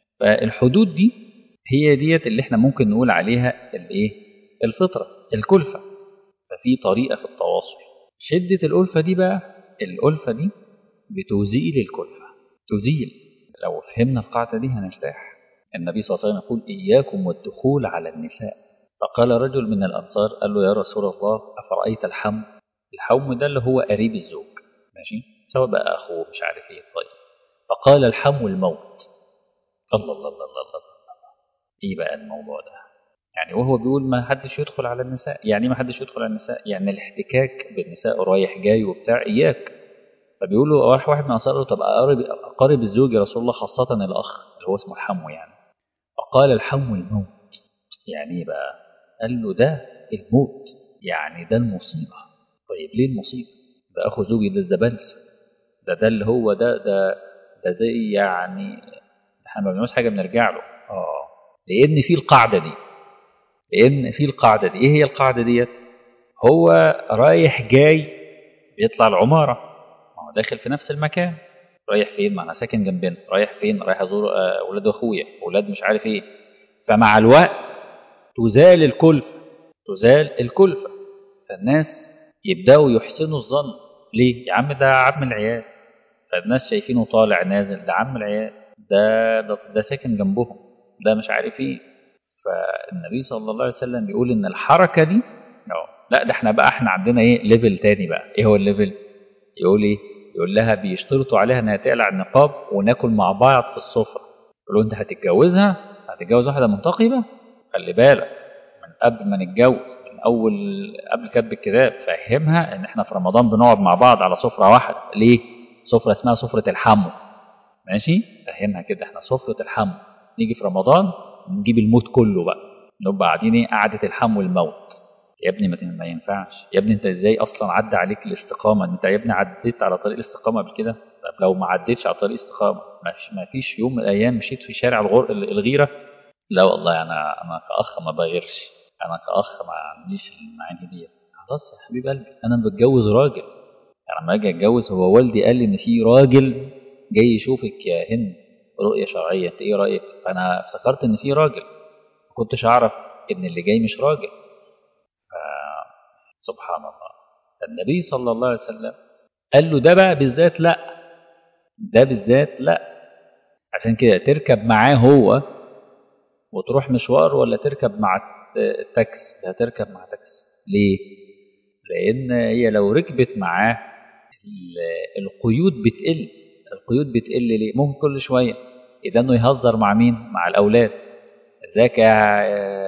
فالحدود دي هي ديت اللي احنا ممكن نقول عليها الايه الفطره الكلفه ففي طريقه في التواصل شده الالفه دي بقى الالفه دي بتزيل الكلفه تزيل لو فهمنا القاعده دي هنرتاح النبي صلى الله عليه وسلم يقول اياكم والدخول على النساء فقال رجل من الانصار قال له يا رسول الله افرايت الحم الحوم ده اللي هو قريب الزوج ماشي سواء بقى اخوه مش عارف ايه طيب فقال الحم الموت الله الله الله الله الله ايه بقى الموضوع ده يعني وهو بيقول ما حدش يدخل على النساء يعني ما حدش يدخل على النساء يعني الاحتكاك بالنساء رايح جاي وبتاع اياك فبيقول له راح واحد من الانصار له طب اقرب اقارب الزوج يا رسول الله خاصه الاخ اللي هو اسمه الحمو يعني فقال الحمو الموت يعني ايه بقى قال له ده الموت يعني ده المصيبه طيب ليه المصيبة ده أخو زوجي ده الزبلس ده ده اللي هو ده ده ده زي يعني احنا ما بنعملش حاجة بنرجع له اه لأن في القاعدة دي لأن في القاعدة دي إيه هي القاعدة ديت هو رايح جاي بيطلع العمارة ما هو داخل في نفس المكان رايح فين ما أنا ساكن جنبنا رايح فين رايح أزور أولاد أخويا أولاد مش عارف إيه فمع الوقت تزال الكلفة تزال الكلفة فالناس يبدأوا يحسنوا الظن ليه يا عم ده عم العيال فالناس شايفينه طالع نازل ده عم العيال ده ده, ده ساكن جنبهم ده مش عارف ايه فالنبي صلى الله عليه وسلم بيقول ان الحركه دي لا ده احنا بقى احنا عندنا ايه ليفل تاني بقى ايه هو الليفل يقول ايه يقول لها بيشترطوا عليها انها تقلع النقاب وناكل مع بعض في السفره يقولوا انت هتتجوزها هتتجوز واحده منتقبه خلي بالك من قبل ما نتجوز من اول قبل كتب الكتاب فهمها ان احنا في رمضان بنقعد مع بعض على سفره واحده ليه سفره اسمها سفره الحمو ماشي فهمها كده احنا سفره الحمو نيجي في رمضان نجيب الموت كله بقى نبقى قاعدين ايه قعده الحم والموت يا ابني ما ما ينفعش يا ابني انت ازاي اصلا عدى عليك الاستقامه انت يا ابني عديت على طريق الاستقامه قبل كده طب لو ما عديتش على طريق الاستقامه ما فيش يوم من الايام مشيت في شارع الغر... الغيره لا والله انا انا كاخ ما بغيرش انا كاخ ما عنديش المعاني دي خلاص يا حبيب قلبي انا بتجوز راجل يعني لما اجي اتجوز هو والدي قال لي ان في راجل جاي يشوفك يا هند رؤيه شرعيه انت ايه رايك فانا افتكرت ان في راجل ما كنتش اعرف ان اللي جاي مش راجل سبحان الله النبي صلى الله عليه وسلم قال له ده بقى بالذات لا ده بالذات لا عشان كده تركب معاه هو وتروح مشوار ولا تركب مع التاكس لا تركب مع تاكس ليه لان هي لو ركبت معاه القيود بتقل القيود بتقل ليه ممكن كل شويه اذا انه يهزر مع مين مع الاولاد ازيك يا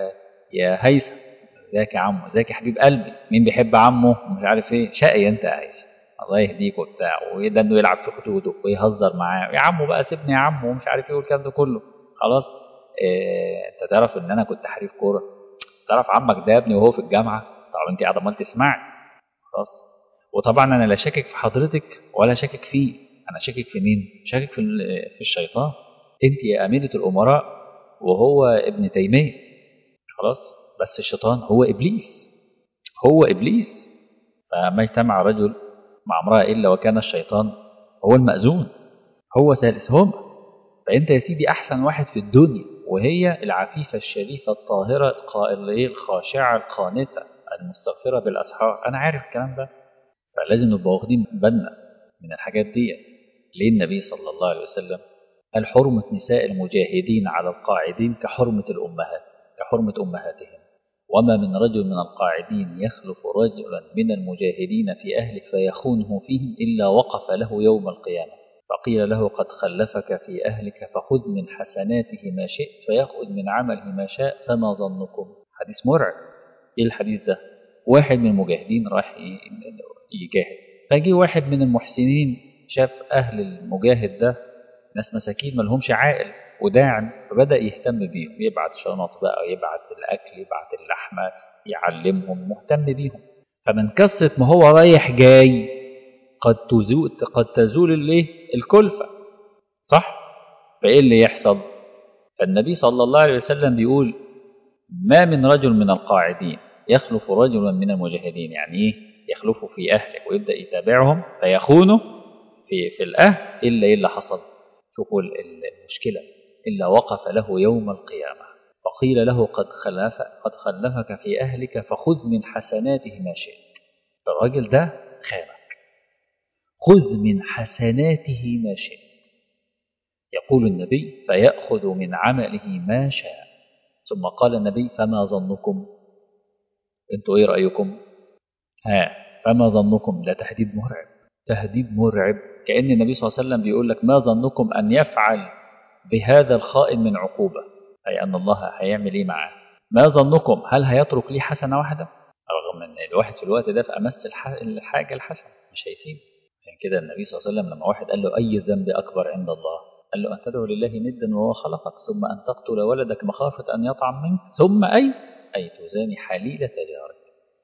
يا هيثم ازيك يا عمو ازيك يا حبيب قلبي مين بيحب عمه مش عارف ايه شقي انت عايش الله يهديك وبتاع وده انه يلعب في خدوده ويهزر معاه يا عمو بقى سيبني يا عمو ومش عارف ايه والكلام ده كله خلاص إيه انت تعرف ان انا كنت حريف كوره تعرف عمك ده ابني وهو في الجامعه طبعا انت قاعده امال تسمعي خلاص وطبعا انا لا شاكك في حضرتك ولا شاكك فيه انا شاكك في مين شاكك في في الشيطان انت يا اميره الامراء وهو ابن تيميه خلاص بس الشيطان هو إبليس هو إبليس فما اجتمع رجل مع امرأة إلا وكان الشيطان هو المأذون هو ثالثهما فأنت يا سيدي أحسن واحد في الدنيا وهي العفيفة الشريفة الطاهرة الخاشعة القانتة المستغفرة بالأسحار أنا عارف الكلام ده فلازم نبقى واخدين بالنا من الحاجات دي ليه النبي صلى الله عليه وسلم قال حرمة نساء المجاهدين على القاعدين كحرمة الأمهات كحرمة أمهاتهم وما من رجل من القاعدين يخلف رجلا من المجاهدين في أهلك فيخونه فيهم إلا وقف له يوم القيامة فقيل له قد خلفك في أهلك فخذ من حسناته ما شئت فيأخذ من عمله ما شاء فما ظنكم حديث مرعب إيه الحديث ده واحد من المجاهدين راح يجاهد فجي واحد من المحسنين شاف أهل المجاهد ده ناس مساكين ملهمش عائل وداعم فبدأ يهتم بيهم يبعت شنط بقى يبعت الأكل يبعت اللحمة يعلمهم مهتم بيهم فمن كثرة ما هو رايح جاي قد تزول قد تزول الايه الكلفة صح فايه اللي يحصل فالنبي صلى الله عليه وسلم بيقول ما من رجل من القاعدين يخلف رجلا من المجاهدين يعني ايه يخلفه في اهله ويبدا يتابعهم فيخونه في في الاهل الا ايه اللي حصل شوفوا المشكله الا وقف له يوم القيامه فقيل له قد خلف قد خلفك في اهلك فخذ من حسناته ما شئت الراجل ده خانك خذ من حسناته ما شئت يقول النبي فيأخذ من عمله ما شاء ثم قال النبي فما ظنكم انتوا ايه رأيكم ها فما ظنكم ده تهديد مرعب تهديد مرعب كأن النبي صلى الله عليه وسلم بيقول لك ما ظنكم أن يفعل بهذا الخائن من عقوبة أي أن الله هيعمل إيه معاه ما ظنكم هل هيترك لي حسنة واحدة رغم أن الواحد في الوقت ده في أمس الحاجة الحسنة مش هيسيب عشان كده النبي صلى الله عليه وسلم لما واحد قال له أي ذنب أكبر عند الله قال له أن تدعو لله ندا وهو خلقك ثم أن تقتل ولدك مخافة أن يطعم منك ثم أي أي تزاني حليلة جارك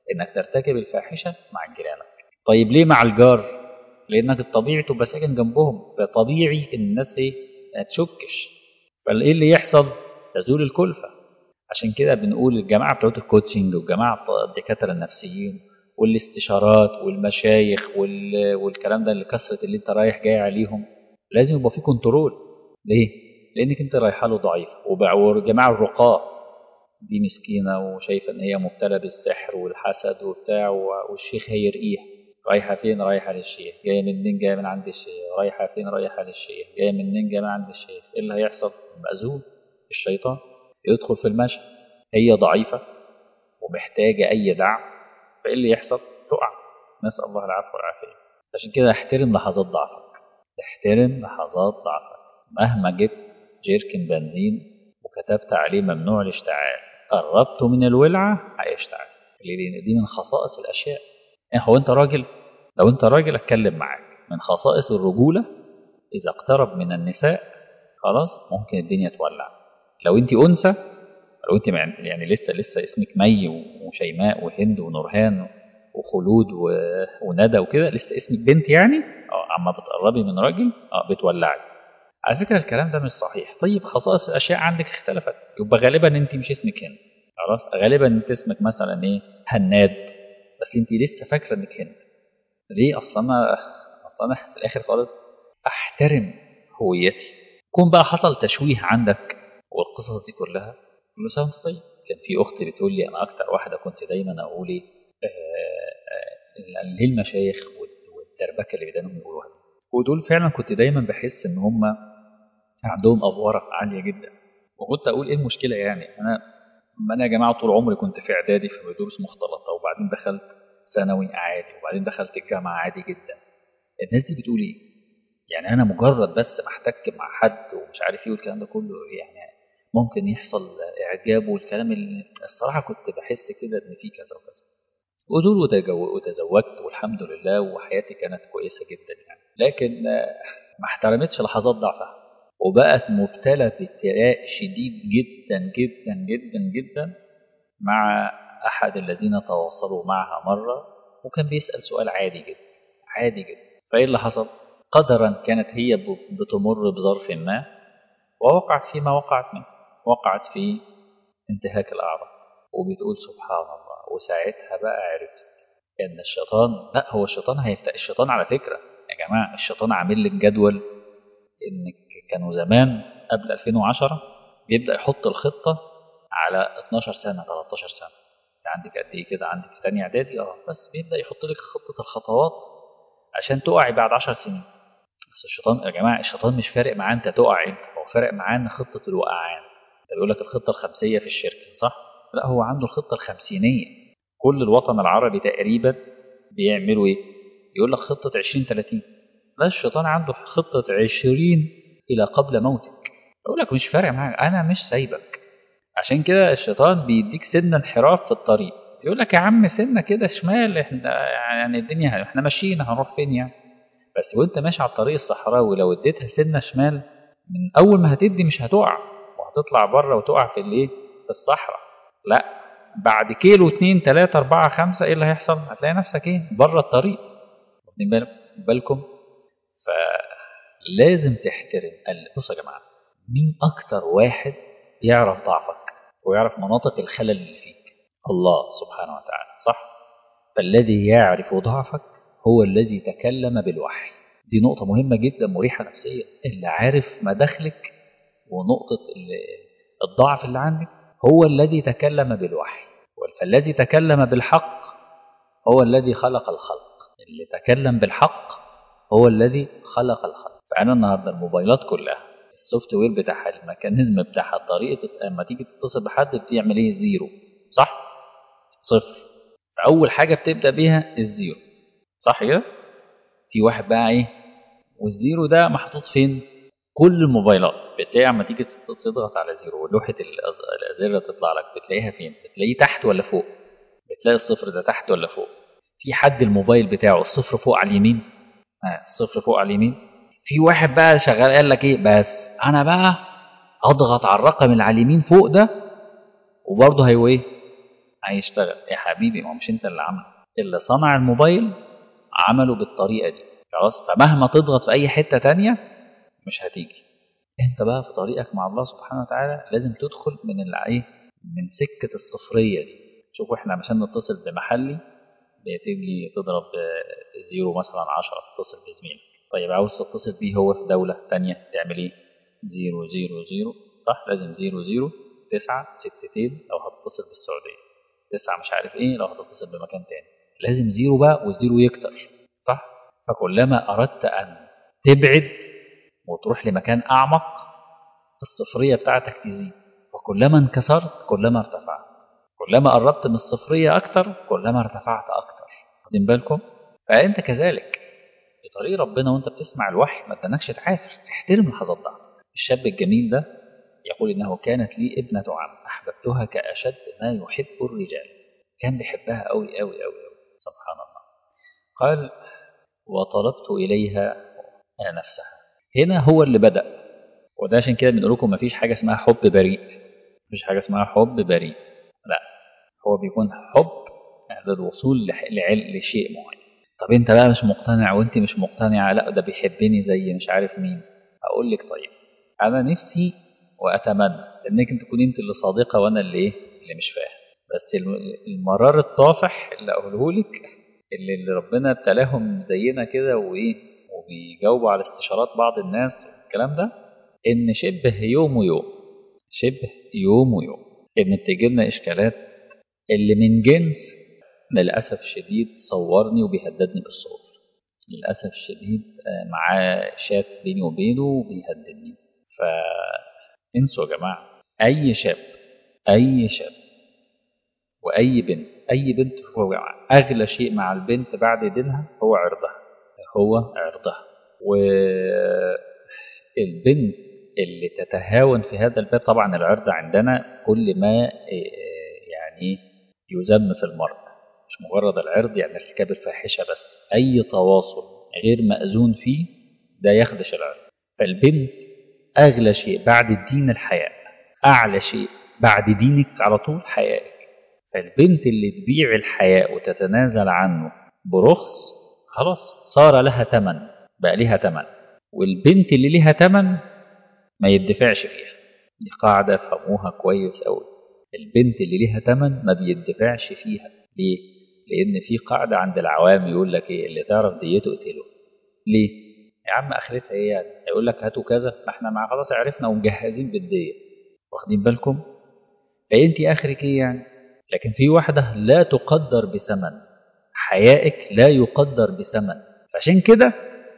انك ترتكب الفاحشه مع جيرانك طيب ليه مع الجار لانك الطبيعي تبقى ساكن جنبهم فطبيعي ان الناس ايه ما تشكش فايه اللي يحصل تزول الكلفه عشان كده بنقول الجماعه بتوع الكوتشنج والجماعه الدكاتره النفسيين والاستشارات والمشايخ وال... والكلام ده اللي كثره اللي انت رايح جاي عليهم لازم يبقى في كنترول ليه؟ لانك انت رايحه له ضعيف وجماعه الرقاء دي مسكينه وشايفه ان هي مبتلى بالسحر والحسد وبتاع والشيخ هيرقيها رايحه فين رايحه للشيخ جايه منين جايه من عند الشيخ رايحه فين رايحه للشيخ جايه منين جايه من عند الشيخ ايه اللي هيحصل مأذون الشيطان يدخل في المشهد هي ضعيفه ومحتاجه اي دعم فايه اللي يحصل تقع نسال الله العفو والعافيه عشان كده احترم لحظات ضعفك احترم لحظات ضعفك مهما جبت جيركن بنزين وكتبت عليه ممنوع الاشتعال قربته من الولعه هيشتعل لان دي من خصائص الاشياء يعني هو انت راجل لو انت راجل اتكلم معاك من خصائص الرجوله اذا اقترب من النساء خلاص ممكن الدنيا تولع لو انت انثى لو انت يعني لسه لسه اسمك مي وشيماء وهند ونورهان وخلود وندى وكده لسه اسمك بنت يعني اه اما بتقربي من راجل اه بتولعي على فكره الكلام ده مش صحيح طيب خصائص الاشياء عندك اختلفت يبقى غالبا انت مش اسمك هند خلاص غالبا انت اسمك مثلا ايه هناد بس انت لسه فاكره انك هند ليه اصلا انا اصلا انا في الاخر خالص احترم هويتي كون بقى حصل تشويه عندك والقصص دي كلها كل سنه وانت طيب كان في اخت بتقول لي انا اكتر واحده كنت دايما اقول ايه ليه المشايخ والدربكه اللي بدانهم يقولوها دي ودول فعلا كنت دايما بحس ان هم عندهم افوره عاليه جدا وكنت اقول ايه المشكله يعني انا انا يا جماعه طول عمري كنت في اعدادي في دروس مختلطه وبعدين دخلت ثانوي عادي وبعدين دخلت الجامعه عادي جدا الناس دي بتقول ايه يعني انا مجرد بس محتك مع حد ومش عارف ايه والكلام ده كله يعني ممكن يحصل اعجاب والكلام اللي الصراحه كنت بحس كده ان في كذا وكذا ودول وتزوجت والحمد لله وحياتي كانت كويسه جدا يعني لكن ما احترمتش لحظات ضعفها وبقت مبتلى بابتلاء شديد جدا جدا جدا جدا مع احد الذين تواصلوا معها مره وكان بيسال سؤال عادي جدا عادي جدا فايه اللي حصل قدرا كانت هي بتمر بظرف ما ووقعت فيما وقعت منه وقعت في انتهاك الاعراض وبتقول سبحان الله وساعتها بقى عرفت ان الشيطان لا هو الشيطان هيفتح الشيطان على فكره يا جماعه الشيطان عامل لك جدول ان كانوا زمان قبل 2010 بيبدا يحط الخطه على 12 سنه 13 سنه عندك قد ايه كده عندك في ثانيه اعدادي اه بس بيبدا يحط لك خطه الخطوات عشان تقعي بعد 10 سنين بس الشيطان يا جماعه الشيطان مش فارق معاه انت تقع انت هو فارق معاه ان خطه الوقعان بيقول لك الخطه الخمسيه في الشركه صح لا هو عنده الخطه الخمسينيه كل الوطن العربي تقريبا بيعملوا ايه يقول لك خطه 20 30 لا الشيطان عنده خطه 20 الى قبل موتك يقول لك مش فارق معاك انا مش سايبك عشان كده الشيطان بيديك سنه انحراف في الطريق يقول لك يا عم سنه كده شمال احنا يعني الدنيا احنا ماشيين هنروح فين يعني بس وانت ماشي على الطريق الصحراوي لو اديتها سنه شمال من اول ما هتدي مش هتقع وهتطلع بره وتقع في الايه في الصحراء لا بعد كيلو اتنين تلاتة أربعة خمسة إيه اللي هيحصل؟ هتلاقي نفسك إيه؟ بره الطريق. واخدين بالكم؟ فلازم تحترم بصوا يا جماعة مين أكتر واحد يعرف ضعفك ويعرف مناطق الخلل اللي فيك؟ الله سبحانه وتعالى صح؟ فالذي يعرف ضعفك هو الذي تكلم بالوحي. دي نقطة مهمة جدا مريحة نفسيا اللي عارف مداخلك ونقطة الضعف اللي عندك هو الذي تكلم بالوحي فالذي تكلم بالحق هو الذي خلق الخلق اللي تكلم بالحق هو الذي خلق الخلق فأنا النهاردة الموبايلات كلها السوفت وير بتاعها الميكانيزم بتاعها طريقة لما تيجي تتصل بحد بتعمل ايه زيرو صح؟ صفر فأول حاجة بتبدأ بيها الزيرو صح كده؟ في واحد بقى ايه والزيرو ده محطوط فين؟ كل الموبايلات بتلاقي عما تيجي تضغط على زيرو ولوحة الأزرة تطلع لك بتلاقيها فين؟ بتلاقيه تحت ولا فوق؟ بتلاقي الصفر ده تحت ولا فوق؟ في حد الموبايل بتاعه الصفر فوق على اليمين؟ آه الصفر فوق على اليمين؟ في واحد بقى شغال قال لك ايه؟ بس أنا بقى أضغط على الرقم اللي على اليمين فوق ده وبرضه هيو ايه؟ هيشتغل يا حبيبي ما هو مش انت اللي عمله اللي صنع الموبايل عمله بالطريقه دي خلاص فمهما تضغط في اي حته تانية مش هتيجي انت بقى في طريقك مع الله سبحانه وتعالى لازم تدخل من اللي ايه من سكه الصفريه دي شوفوا احنا عشان نتصل بمحلي بتيجي تضرب زيرو مثلا 10 تتصل بزميلك طيب عاوز تتصل بيه هو في دولة تانية تعمل ايه؟ زيرو زيرو زيرو صح لازم زيرو زيرو تسعة ستتين لو هتتصل بالسعودية تسعة مش عارف ايه لو هتتصل بمكان تاني لازم زيرو بقى والزيرو يكتر صح؟ فكلما أردت أن تبعد وتروح لمكان أعمق الصفرية بتاعتك تزيد وكلما انكسرت كلما ارتفعت كلما قربت من الصفرية أكتر كلما ارتفعت أكتر واخدين بالكم؟ فأنت كذلك بطريق ربنا وأنت بتسمع الوحي ما تنكش تعافر تحترم لحظات ضعف الشاب الجميل ده يقول إنه كانت لي ابنة عم أحببتها كأشد ما يحب الرجال كان بيحبها أوي أوي أوي أوي سبحان الله قال وطلبت إليها نفسها هنا هو اللي بدأ وده عشان كده بنقول لكم مفيش حاجة اسمها حب بريء مفيش حاجة اسمها حب بريء لا هو بيكون حب للوصول لعل لشيء معين طب انت بقى مش مقتنع وانت مش مقتنعة لا ده بيحبني زي مش عارف مين اقول لك طيب انا نفسي واتمنى انك انت تكوني انت اللي صادقة وانا اللي ايه اللي مش فاهم بس المرار الطافح اللي اقوله لك اللي, اللي ربنا ابتلاهم زينا كده وايه وبيجاوبوا على استشارات بعض الناس الكلام ده ان شبه يوم ويوم شبه يوم ويوم ان بتجي لنا اشكالات اللي من جنس للاسف الشديد صورني وبيهددني بالصور للاسف الشديد معاه شات بيني وبينه وبيهددني فانسوا يا جماعه اي شاب اي شاب واي بنت اي بنت هو اغلى شيء مع البنت بعد دينها هو عرضها هو عرضها والبنت اللي تتهاون في هذا الباب طبعا العرض عندنا كل ما يعني يذم في المرء مش مجرد العرض يعني ارتكاب الفاحشه بس اي تواصل غير ماذون فيه ده يخدش العرض فالبنت اغلى شيء بعد الدين الحياء اعلى شيء بعد دينك على طول حيائك فالبنت اللي تبيع الحياء وتتنازل عنه برخص خلاص صار لها ثمن بقى ليها ثمن والبنت اللي ليها ثمن ما يدفعش فيها دي قاعدة فهموها كويس أوي البنت اللي ليها ثمن ما بيدفعش فيها ليه؟ لأن في قاعدة عند العوام يقول لك إيه اللي تعرف ديته اقتله ليه؟ يا عم آخرتها إيه يعني؟ هيقول لك هاتوا كذا ما إحنا مع خلاص عرفنا ومجهزين بالدية واخدين بالكم؟ فأنت آخرك إيه يعني؟ لكن في واحدة لا تقدر بثمن حيائك لا يقدر بثمن فعشان كده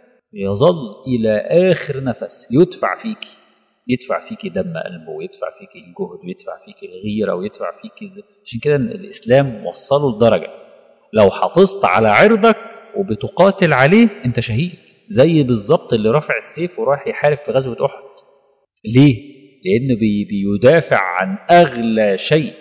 يظل إلى آخر نفس يدفع فيك يدفع فيك دم قلبه ويدفع فيك الجهد ويدفع فيك الغيرة ويدفع فيك عشان كده الإسلام وصله لدرجة لو حافظت على عرضك وبتقاتل عليه أنت شهيد زي بالظبط اللي رافع السيف وراح يحارب في غزوة أحد ليه؟ لأنه بي بيدافع عن أغلى شيء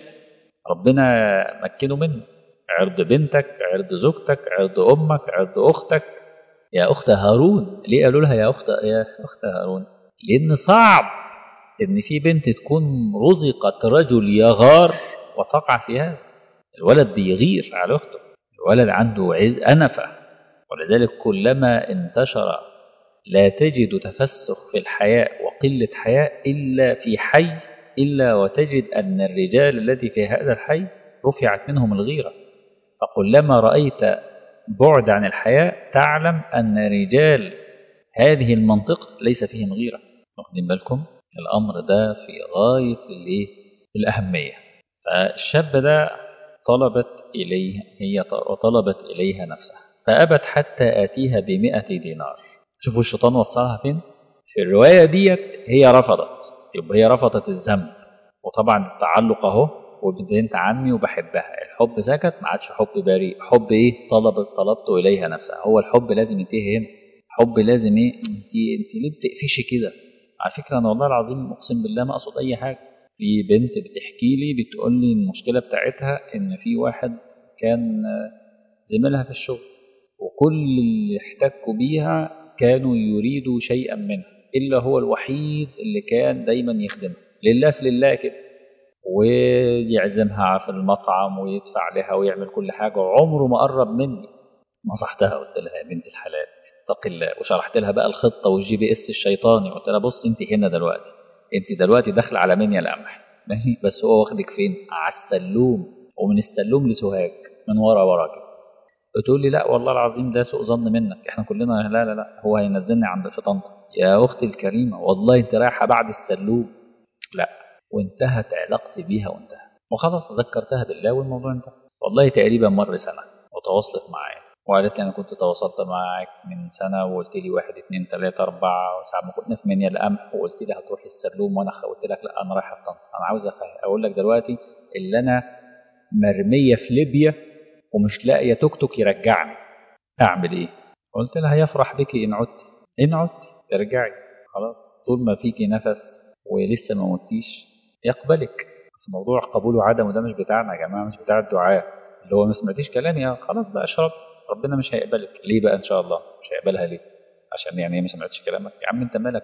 ربنا مكنه منه عرض بنتك عرض زوجتك عرض أمك عرض أختك يا أخت هارون ليه قالوا لها يا أخت يا أخت هارون لأن صعب إن في بنت تكون رزقت رجل يغار وتقع في هذا الولد بيغير على أخته الولد عنده عز أنفة ولذلك كلما انتشر لا تجد تفسخ في الحياء وقلة حياء إلا في حي إلا وتجد أن الرجال الذي في هذا الحي رفعت منهم الغيرة فكلما رأيت بعد عن الحياء تعلم أن رجال هذه المنطقة ليس فيهم غيرة واخدين بالكم الأمر ده في غاية الايه الأهمية فالشاب ده طلبت إليه هي وطلبت إليها نفسها فأبت حتى آتيها بمئة دينار شوفوا الشيطان وصلها فين في الرواية ديت هي رفضت يبقى هي رفضت الذنب وطبعا التعلق اهو وبنت عمي وبحبها الحب سكت ما عادش حب بريء حب ايه طلبت طلبت اليها نفسها هو الحب لازم ينتهي هنا حب لازم ايه انت انت ليه بتقفشي كده على فكره انا والله العظيم اقسم بالله ما اقصد اي حاجه في بنت بتحكي لي بتقول لي المشكله بتاعتها ان في واحد كان زميلها في الشغل وكل اللي احتكوا بيها كانوا يريدوا شيئا منها الا هو الوحيد اللي كان دايما يخدمها لله في لله كده ويعزمها في المطعم ويدفع لها ويعمل كل حاجة وعمره ما قرب مني نصحتها قلت لها يا بنت الحلال اتق الله وشرحت لها بقى الخطة والجي بي اس الشيطاني قلت لها بص انت هنا دلوقتي انت دلوقتي داخله على منيا القمح ماشي بس هو واخدك فين على السلوم ومن السلوم لسوهاج من ورا ورا كده بتقول لي لا والله العظيم ده سوء ظن منك احنا كلنا لا لا لا هو هينزلني عند في طنطا يا اختي الكريمه والله انت رايحه بعد السلوم لا وانتهت علاقتي بيها وانتهى وخلاص ذكرتها بالله والموضوع انتهى والله تقريبا مر سنه وتواصلت معايا وقالت لي انا كنت تواصلت معاك من سنه وقلت لي واحد اثنين ثلاثه اربعه وساعات ما كنا في منيا القمح وقلت لي هتروحي السلوم وانا قلت لك لا انا رايحه طنطا انا عاوز اقول لك دلوقتي اللي انا مرميه في ليبيا ومش لاقيه توك توك يرجعني اعمل ايه قلت لها يفرح بك ان عدت ان عدت ارجعي خلاص طول ما فيكي نفس ولسه ما متيش يقبلك بس موضوع قبول وعدم وده مش بتاعنا يا جماعه مش بتاع الدعاء اللي هو ما سمعتيش كلامي خلاص بقى اشرب ربنا مش هيقبلك ليه بقى ان شاء الله مش هيقبلها ليه عشان يعني ما سمعتش كلامك يا عم انت مالك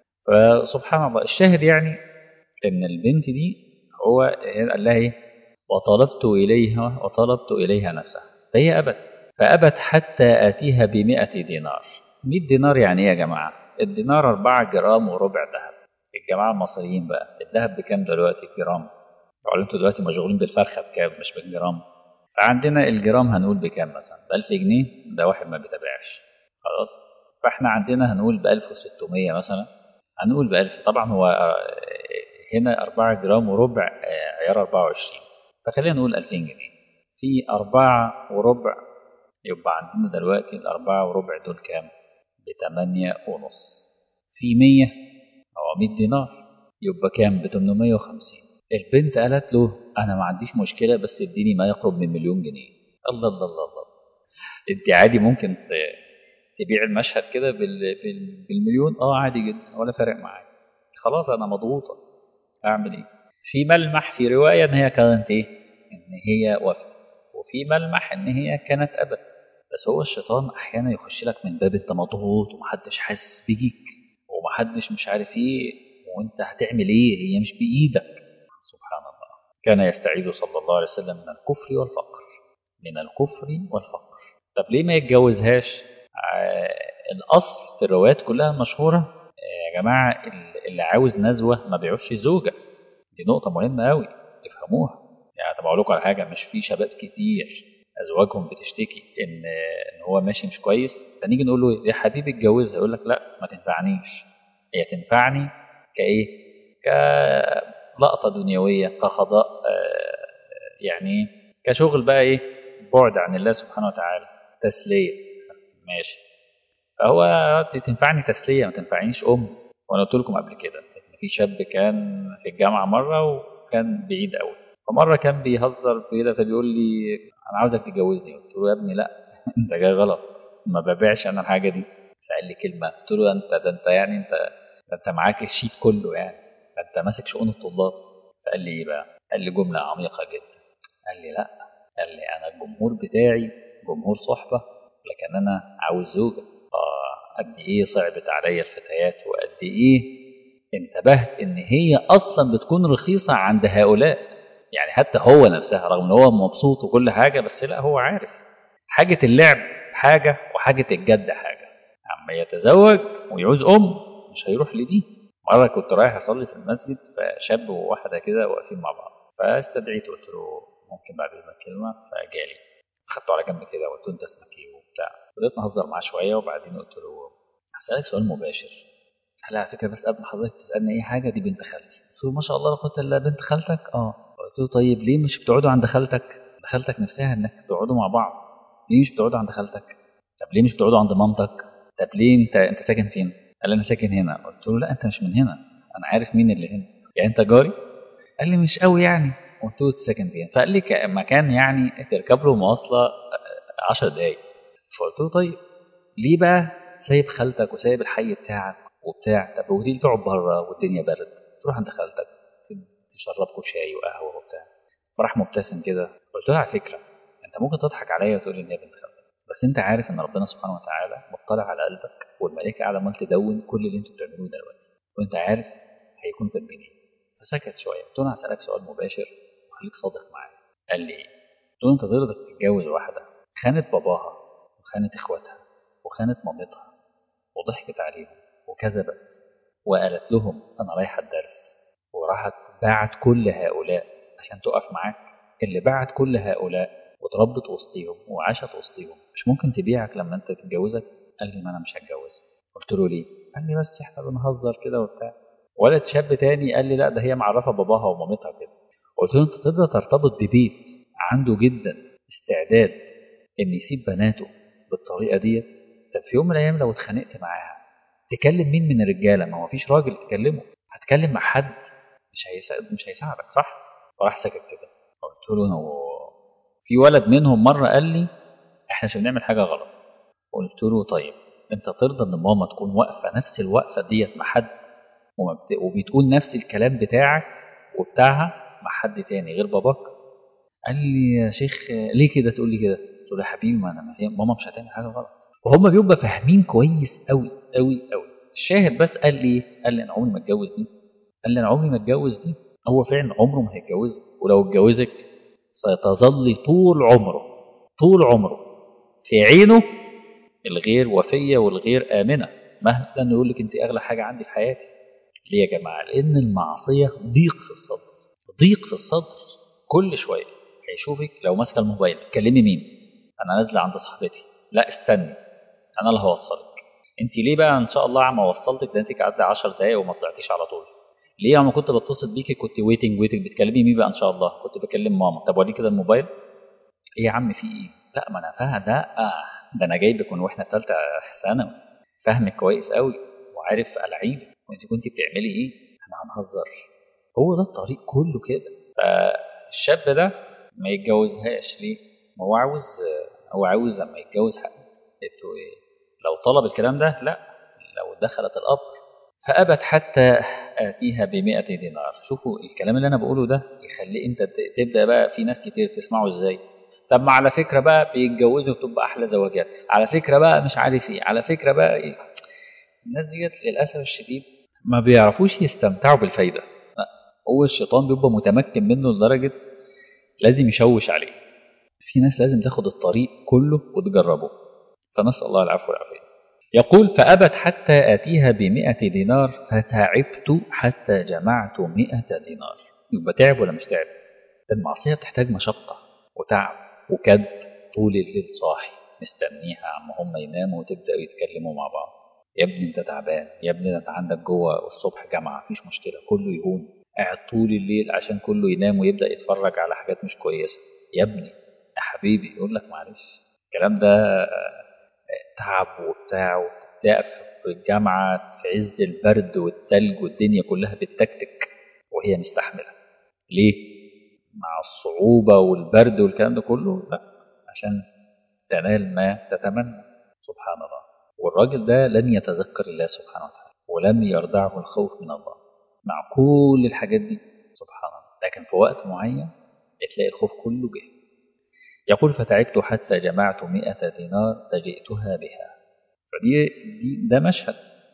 فسبحان الله الشاهد يعني ان البنت دي هو قال لها ايه وطلبت اليها وطلبت اليها نفسها فهي ابت فابت حتى اتيها بمئة دينار 100 دينار يعني ايه يا جماعه الدينار 4 جرام وربع ذهب الجماعه المصريين بقى الذهب بكام دلوقتي جرام طبعا انتوا دلوقتي مشغولين بالفرخه بكام مش بالجرام فعندنا الجرام هنقول بكام مثلا ب 1000 جنيه ده واحد ما بيتابعش خلاص فاحنا عندنا هنقول ب 1600 مثلا هنقول ب 1000 طبعا هو هنا 4 جرام وربع عيار 24 فخلينا نقول 2000 جنيه في 4 وربع يبقى عندنا دلوقتي الأربعة وربع دول كام؟ بتمانية ونص في مية أو مية دينار يبقى كام؟ بتمنمية وخمسين البنت قالت له أنا ما عنديش مشكلة بس اديني ما يقرب من مليون جنيه الله الله الله الله أنت عادي ممكن تبيع المشهد كده بالمليون اه عادي جدا ولا فارق معايا خلاص أنا مضغوطة أعمل إيه؟ في ملمح في رواية إن هي كانت إيه؟ إن هي وفت وفي ملمح ان هي كانت ابت بس هو الشيطان احيانا يخش لك من باب انت مضغوط ومحدش حاسس بيك ومحدش مش عارف ايه وانت هتعمل ايه هي مش بايدك سبحان الله كان يستعيذ صلى الله عليه وسلم من الكفر والفقر من الكفر والفقر طب ليه ما يتجوزهاش آه الاصل في الروايات كلها المشهوره آه يا جماعه اللي عاوز نزوه ما بيعوزش زوجه دي نقطه مهمه قوي تفهموها يعني طب اقول لكم على حاجه مش في شباب كتير ازواجهم بتشتكي ان ان هو ماشي مش كويس فنيجي نقول له يا حبيبي اتجوزها يقول لك لا ما تنفعنيش هي تنفعني كايه كلقطه دنيويه كقضاء يعني كشغل بقى ايه بعد عن الله سبحانه وتعالى تسليه ماشي فهو تنفعني تسليه ما تنفعنيش ام وانا قلت لكم قبل كده ان في شاب كان في الجامعه مره وكان بعيد قوي فمره كان بيهزر كده فبيقول لي انا عاوزك تتجوزني قلت له يا ابني لا انت جاي غلط ما ببيعش انا الحاجه دي فقال لي كلمه قلت له انت ده انت يعني انت ده انت معاك الشيت كله يعني ده انت ماسك شؤون الطلاب فقال لي ايه بقى؟ قال لي جمله عميقه جدا قال لي لا قال لي انا الجمهور بتاعي جمهور صحبه لكن انا عاوز زوجه اه قد ايه صعبت عليا الفتيات وقد ايه انتبهت ان هي اصلا بتكون رخيصه عند هؤلاء يعني حتى هو نفسها رغم ان هو مبسوط وكل حاجه بس لا هو عارف حاجه اللعب حاجه وحاجه الجد حاجه اما يتزوج ويعوز ام مش هيروح لدي مره كنت رايح اصلي في المسجد فشاب وواحده كده واقفين مع بعض فاستدعيته قلت له ممكن بعد اذنك كلمه فجالي خدته على جنب كده وقلت له انت اسمك ايه وبتاع بدات نهزر معاه شويه وبعدين قلت له هسالك سؤال مباشر قال على فكره بس قبل حضرتك تسالني اي حاجه دي بنت خالتي قلت له ما شاء الله لا قوه الا بنت خالتك اه قلت له طيب ليه مش بتقعدوا عند خالتك خالتك نفسها انك تقعدوا مع بعض ليه مش بتقعدوا عند خالتك طب ليه مش بتقعدوا عند مامتك طب ليه انت انت ساكن فين قال لي انا ساكن هنا قلت له لا انت مش من هنا انا عارف مين اللي هنا يعني انت جاري قال لي مش قوي يعني قلت له انت ساكن فين فقال لي مكان يعني تركب له مواصله 10 دقايق فقلت له طيب ليه بقى سايب خالتك وسايب الحي بتاعك وبتاع طب وتيجي تقعد بره والدنيا برد تروح عند خالتك تشربكوا شاي وقهوه وبتاع فراح مبتسم كده قلت له على فكره انت ممكن تضحك عليا وتقول لي ان هي بنت خالتك بس انت عارف ان ربنا سبحانه وتعالى مطلع على قلبك والملائكه قاعده عمال تدون كل اللي انتوا بتعملوه دلوقتي وانت عارف هيكون تدبيرين فسكت شويه قلت له انا هسالك سؤال مباشر وخليك صادق معايا قال لي ايه؟ قلت له انت تقدر تتجوز واحده خانت باباها وخانت اخواتها وخانت مامتها وضحكت عليهم وكذبت وقالت لهم انا رايحه الدرس وراحت باعت كل هؤلاء عشان تقف معاك اللي باعت كل هؤلاء واتربت وسطيهم وعاشت وسطيهم مش ممكن تبيعك لما انت تتجوزك قال لي ما انا مش هتجوزها قلت له ليه قال لي بس احنا بنهزر كده وبتاع ولد شاب تاني قال لي لا ده هي معرفه باباها ومامتها كده قلت له انت تقدر ترتبط ببيت عنده جدا استعداد ان يسيب بناته بالطريقه ديت طب في يوم من الايام لو اتخانقت معاها تكلم مين من الرجاله ما هو مفيش راجل تكلمه هتكلم مع حد مش هيساعد مش هيساعدك صح وراح سكت كده قلت له هو في ولد منهم مره قال لي احنا مش بنعمل حاجه غلط قلت له طيب انت ترضى ان ماما تكون واقفه نفس الوقفه ديت مع حد وبتقول نفس الكلام بتاعك وبتاعها مع حد تاني غير باباك قال لي يا شيخ ليه كده تقول لي كده قلت له يا حبيبي ما انا ماما مش هتعمل حاجه غلط وهم بيبقى فاهمين كويس قوي قوي قوي الشاهد بس قال لي قال لي انا عمري ما اتجوز دي قال لي انا عمري ما اتجوز دي هو فعلا عمره ما هيتجوزك ولو اتجوزك سيتظل طول عمره طول عمره في عينه الغير وفيه والغير امنه مهما كان يقول لك انت اغلى حاجه عندي في حياتي ليه يا جماعه لان المعصيه ضيق في الصدر ضيق في الصدر كل شويه هيشوفك لو ماسكه الموبايل بتكلمي مين انا نازله عند صاحبتي لا استني انا اللي هوصلك انت ليه بقى ان شاء الله عم وصلتك ده انت قعدت 10 دقايق وما طلعتيش على طول ليه عم كنت بتصل بيكي كنت ويتنج ويتنج بتكلمي مين بقى ان شاء الله كنت بكلم ماما طب وريني كده الموبايل ايه يا عم في ايه لا ما انا فاهم ده آه ده انا جايبك من واحنا ثالثه ثانوي فاهمك كويس قوي وعارف العيب وانت كنت بتعملي ايه احنا هنهزر هو ده الطريق كله كده فالشاب ده ما يتجوزهاش ليه ما هو عاوز هو عاوز لما يتجوز حد انتوا ايه لو طلب الكلام ده لا لو دخلت القبر فأبت حتى آتيها بمئة دينار شوفوا الكلام اللي أنا بقوله ده يخلي أنت تبدأ بقى في ناس كتير تسمعه إزاي طب ما على فكرة بقى بيتجوزوا بتبقى أحلى زواجات على فكرة بقى مش عارف إيه على فكرة بقى إيه الناس ديت للأسف الشديد ما بيعرفوش يستمتعوا بالفايدة لا. هو الشيطان بيبقى متمكن منه لدرجة لازم يشوش عليه في ناس لازم تاخد الطريق كله وتجربه فنسأل الله العفو والعافية يقول فأبت حتى آتيها بمئة دينار فتعبت حتى جمعت مئة دينار يبقى تعب ولا مش تعب المعصية بتحتاج مشقة وتعب وكد طول الليل صاحي مستنيها عم هم يناموا وتبدأوا يتكلموا مع بعض يا ابني انت تعبان يا ابني انت عندك جوه الصبح جامعة مفيش مشكلة كله يهون قاعد طول الليل عشان كله ينام ويبدأ يتفرج على حاجات مش كويسة يا ابني يا حبيبي يقول لك معلش الكلام ده تعب وبتاع وبتاع في الجامعة في عز البرد والتلج والدنيا كلها بتتكتك وهي مستحملة ليه؟ مع الصعوبة والبرد والكلام ده كله لا عشان تنال ما تتمنى سبحان الله والراجل ده لن يتذكر الله سبحانه وتعالى ولم يردعه الخوف من الله مع كل الحاجات دي سبحان الله لكن في وقت معين تلاقي الخوف كله جه يقول فتعبت حتى جمعت مئة دينار فجئتها بها فدي دي ده مشهد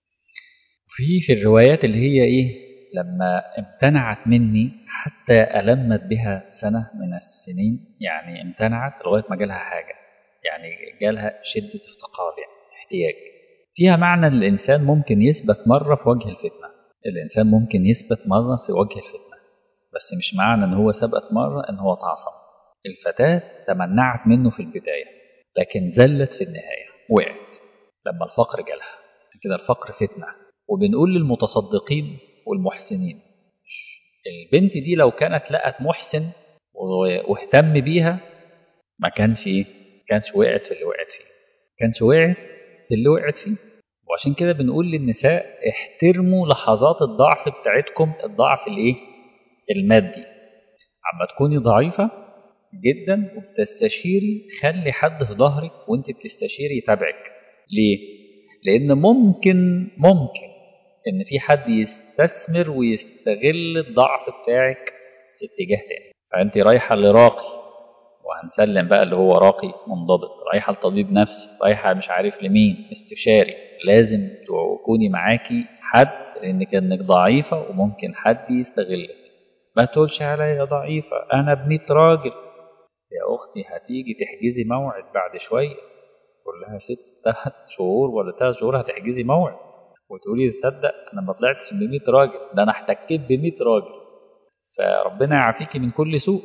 في في الروايات اللي هي ايه لما امتنعت مني حتى ألمت بها سنة من السنين يعني امتنعت لغاية ما جالها حاجة يعني جالها شدة افتقار يعني احتياج فيها معنى الإنسان ممكن يثبت مرة في وجه الفتنة الإنسان ممكن يثبت مرة في وجه الفتنة بس مش معنى إن هو ثبت مرة إن هو تعصم الفتاة تمنعت منه في البداية لكن زلت في النهاية وقعت لما الفقر جالها كده الفقر فتنة وبنقول للمتصدقين والمحسنين البنت دي لو كانت لقت محسن واهتم بيها ما كانش ايه كانش وقعت في اللي وقعت فيه كانش وقعت في اللي وقعت فيه وعشان كده بنقول للنساء احترموا لحظات الضعف بتاعتكم الضعف الايه المادي عما تكوني ضعيفه جدا وبتستشيري خلي حد في ظهرك وانت بتستشيري يتابعك ليه لان ممكن ممكن ان في حد يستثمر ويستغل الضعف بتاعك في اتجاه تاني فانت رايحه لراقي وهنسلم بقى اللي هو راقي منضبط رايحه لطبيب نفسي رايحه مش عارف لمين استشاري لازم تكوني معاكي حد لانك انك ضعيفه وممكن حد يستغلك ما تقولش عليا ضعيفه انا ب راجل يا اختي هتيجي تحجزي موعد بعد شويه كلها ست شهور ولا ثلاث شهور هتحجزي موعد وتقولي تصدق انا ما طلعتش ب 100 راجل ده انا احتكيت ب 100 راجل فربنا يعافيكي من كل سوء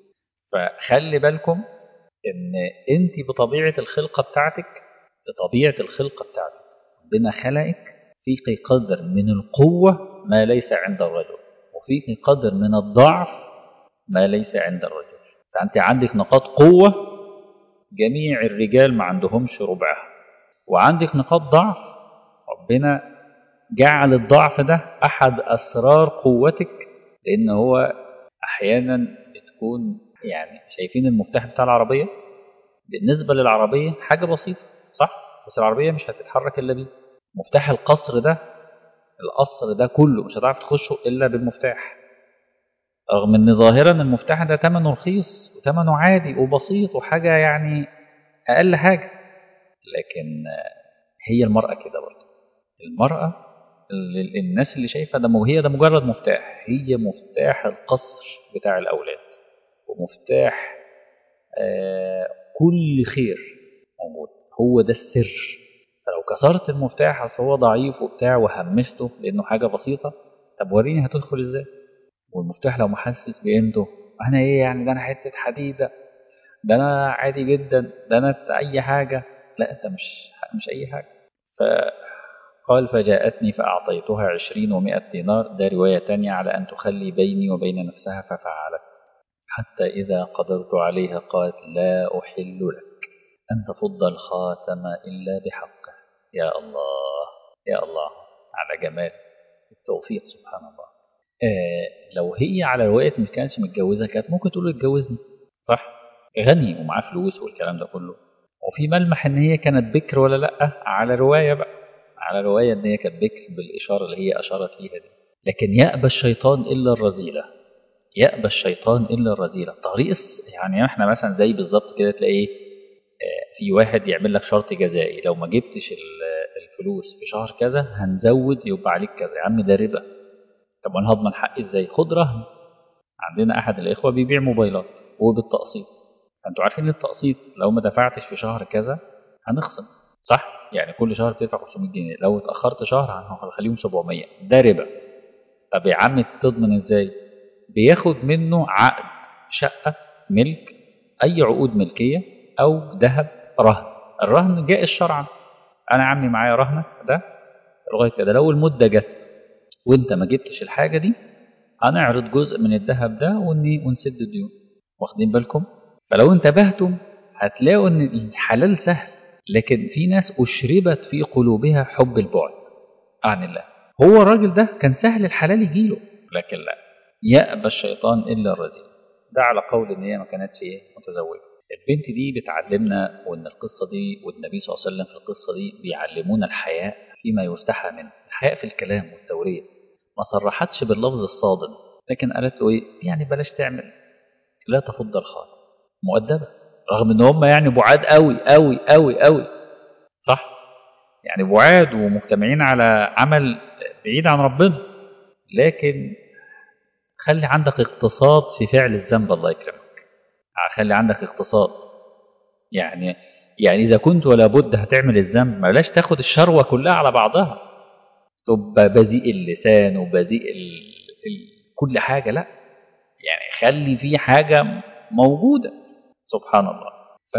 فخلي بالكم ان انت بطبيعه الخلقه بتاعتك بطبيعه الخلقه بتاعتك ربنا خلقك فيك قدر من القوه ما ليس عند الرجل وفيك قدر من الضعف ما ليس عند الرجل فانت عندك نقاط قوه جميع الرجال ما عندهمش ربعها وعندك نقاط ضعف ربنا جعل الضعف ده احد اسرار قوتك لان هو احيانا بتكون يعني شايفين المفتاح بتاع العربيه بالنسبه للعربيه حاجه بسيطه صح بس العربيه مش هتتحرك الا بيه مفتاح القصر ده القصر ده كله مش هتعرف تخشه الا بالمفتاح رغم ان ظاهرا المفتاح ده ثمنه رخيص وثمنه عادي وبسيط وحاجه يعني اقل حاجه لكن هي المراه كده برضه المراه الناس اللي شايفه ده هي ده مجرد مفتاح هي مفتاح القصر بتاع الاولاد ومفتاح آه كل خير موجود هو ده السر فلو كسرت المفتاح اصل هو ضعيف وبتاع وهمسته لانه حاجه بسيطه طب وريني هتدخل ازاي والمفتاح لو محسس بقيمته انا ايه يعني ده انا حته حديده ده انا عادي جدا ده انا اي حاجه لا انت مش مش اي حاجه فقال فجاءتني فاعطيتها عشرين ومائة دينار ده روايه تانية على ان تخلي بيني وبين نفسها ففعلت حتى إذا قدرت عليها قالت لا أحل لك أن تفض الخاتم إلا بحقه يا الله يا الله على جمال التوفيق سبحان الله آه لو هي على رواية ما كانتش متجوزة كانت ممكن تقول اتجوزني صح غني ومعاه فلوس والكلام ده كله وفي ملمح ان هي كانت بكر ولا لا على رواية بقى على رواية ان هي كانت بكر بالإشارة اللي هي أشارت ليها دي لكن يأبى الشيطان إلا الرذيلة يأبى الشيطان إلا الرذيلة طريق يعني احنا مثلا زي بالظبط كده تلاقي في واحد يعمل لك شرط جزائي لو ما جبتش الفلوس في شهر كذا هنزود يبقى عليك كذا يا عم ده ربا طب وانا هضمن حقي ازاي خد رهن عندنا احد الاخوه بيبيع موبايلات وبالتقسيط انتوا عارفين التقسيط لو ما دفعتش في شهر كذا هنخصم صح يعني كل شهر بتدفع 500 جنيه لو اتاخرت شهر هنخليهم 700 ده ربا طب يا عم تضمن ازاي بياخد منه عقد شقة ملك أي عقود ملكية أو ذهب رهن الرهن جائز شرعا أنا عمي معايا رهنة ده لغاية كده لو المدة جت وأنت ما جبتش الحاجة دي هنعرض جزء من الذهب ده ونسد الديون واخدين بالكم فلو انتبهتم هتلاقوا ان الحلال سهل لكن في ناس أشربت في قلوبها حب البعد عن الله هو الراجل ده كان سهل الحلال يجيله لكن لا يأبى الشيطان إلا الرذيل ده على قول إن هي ما كانتش إيه متزوجة البنت دي بتعلمنا وإن القصة دي والنبي صلى الله عليه وسلم في القصة دي بيعلمونا الحياء فيما يستحى منه الحياء في الكلام والتورية ما صرحتش باللفظ الصادم لكن قالت له إيه يعني بلاش تعمل لا تفض الخاتم مؤدبة رغم إن هم يعني بعاد قوي قوي قوي قوي صح يعني بعاد ومجتمعين على عمل بعيد عن ربنا لكن خلي عندك اقتصاد في فعل الذنب الله يكرمك خلي عندك اقتصاد يعني يعني إذا كنت ولا بد هتعمل الذنب ما بلاش تاخد الشروة كلها على بعضها تبقى بذيء اللسان وبذيء ال... ال... كل حاجة لا يعني خلي في حاجة موجودة سبحان الله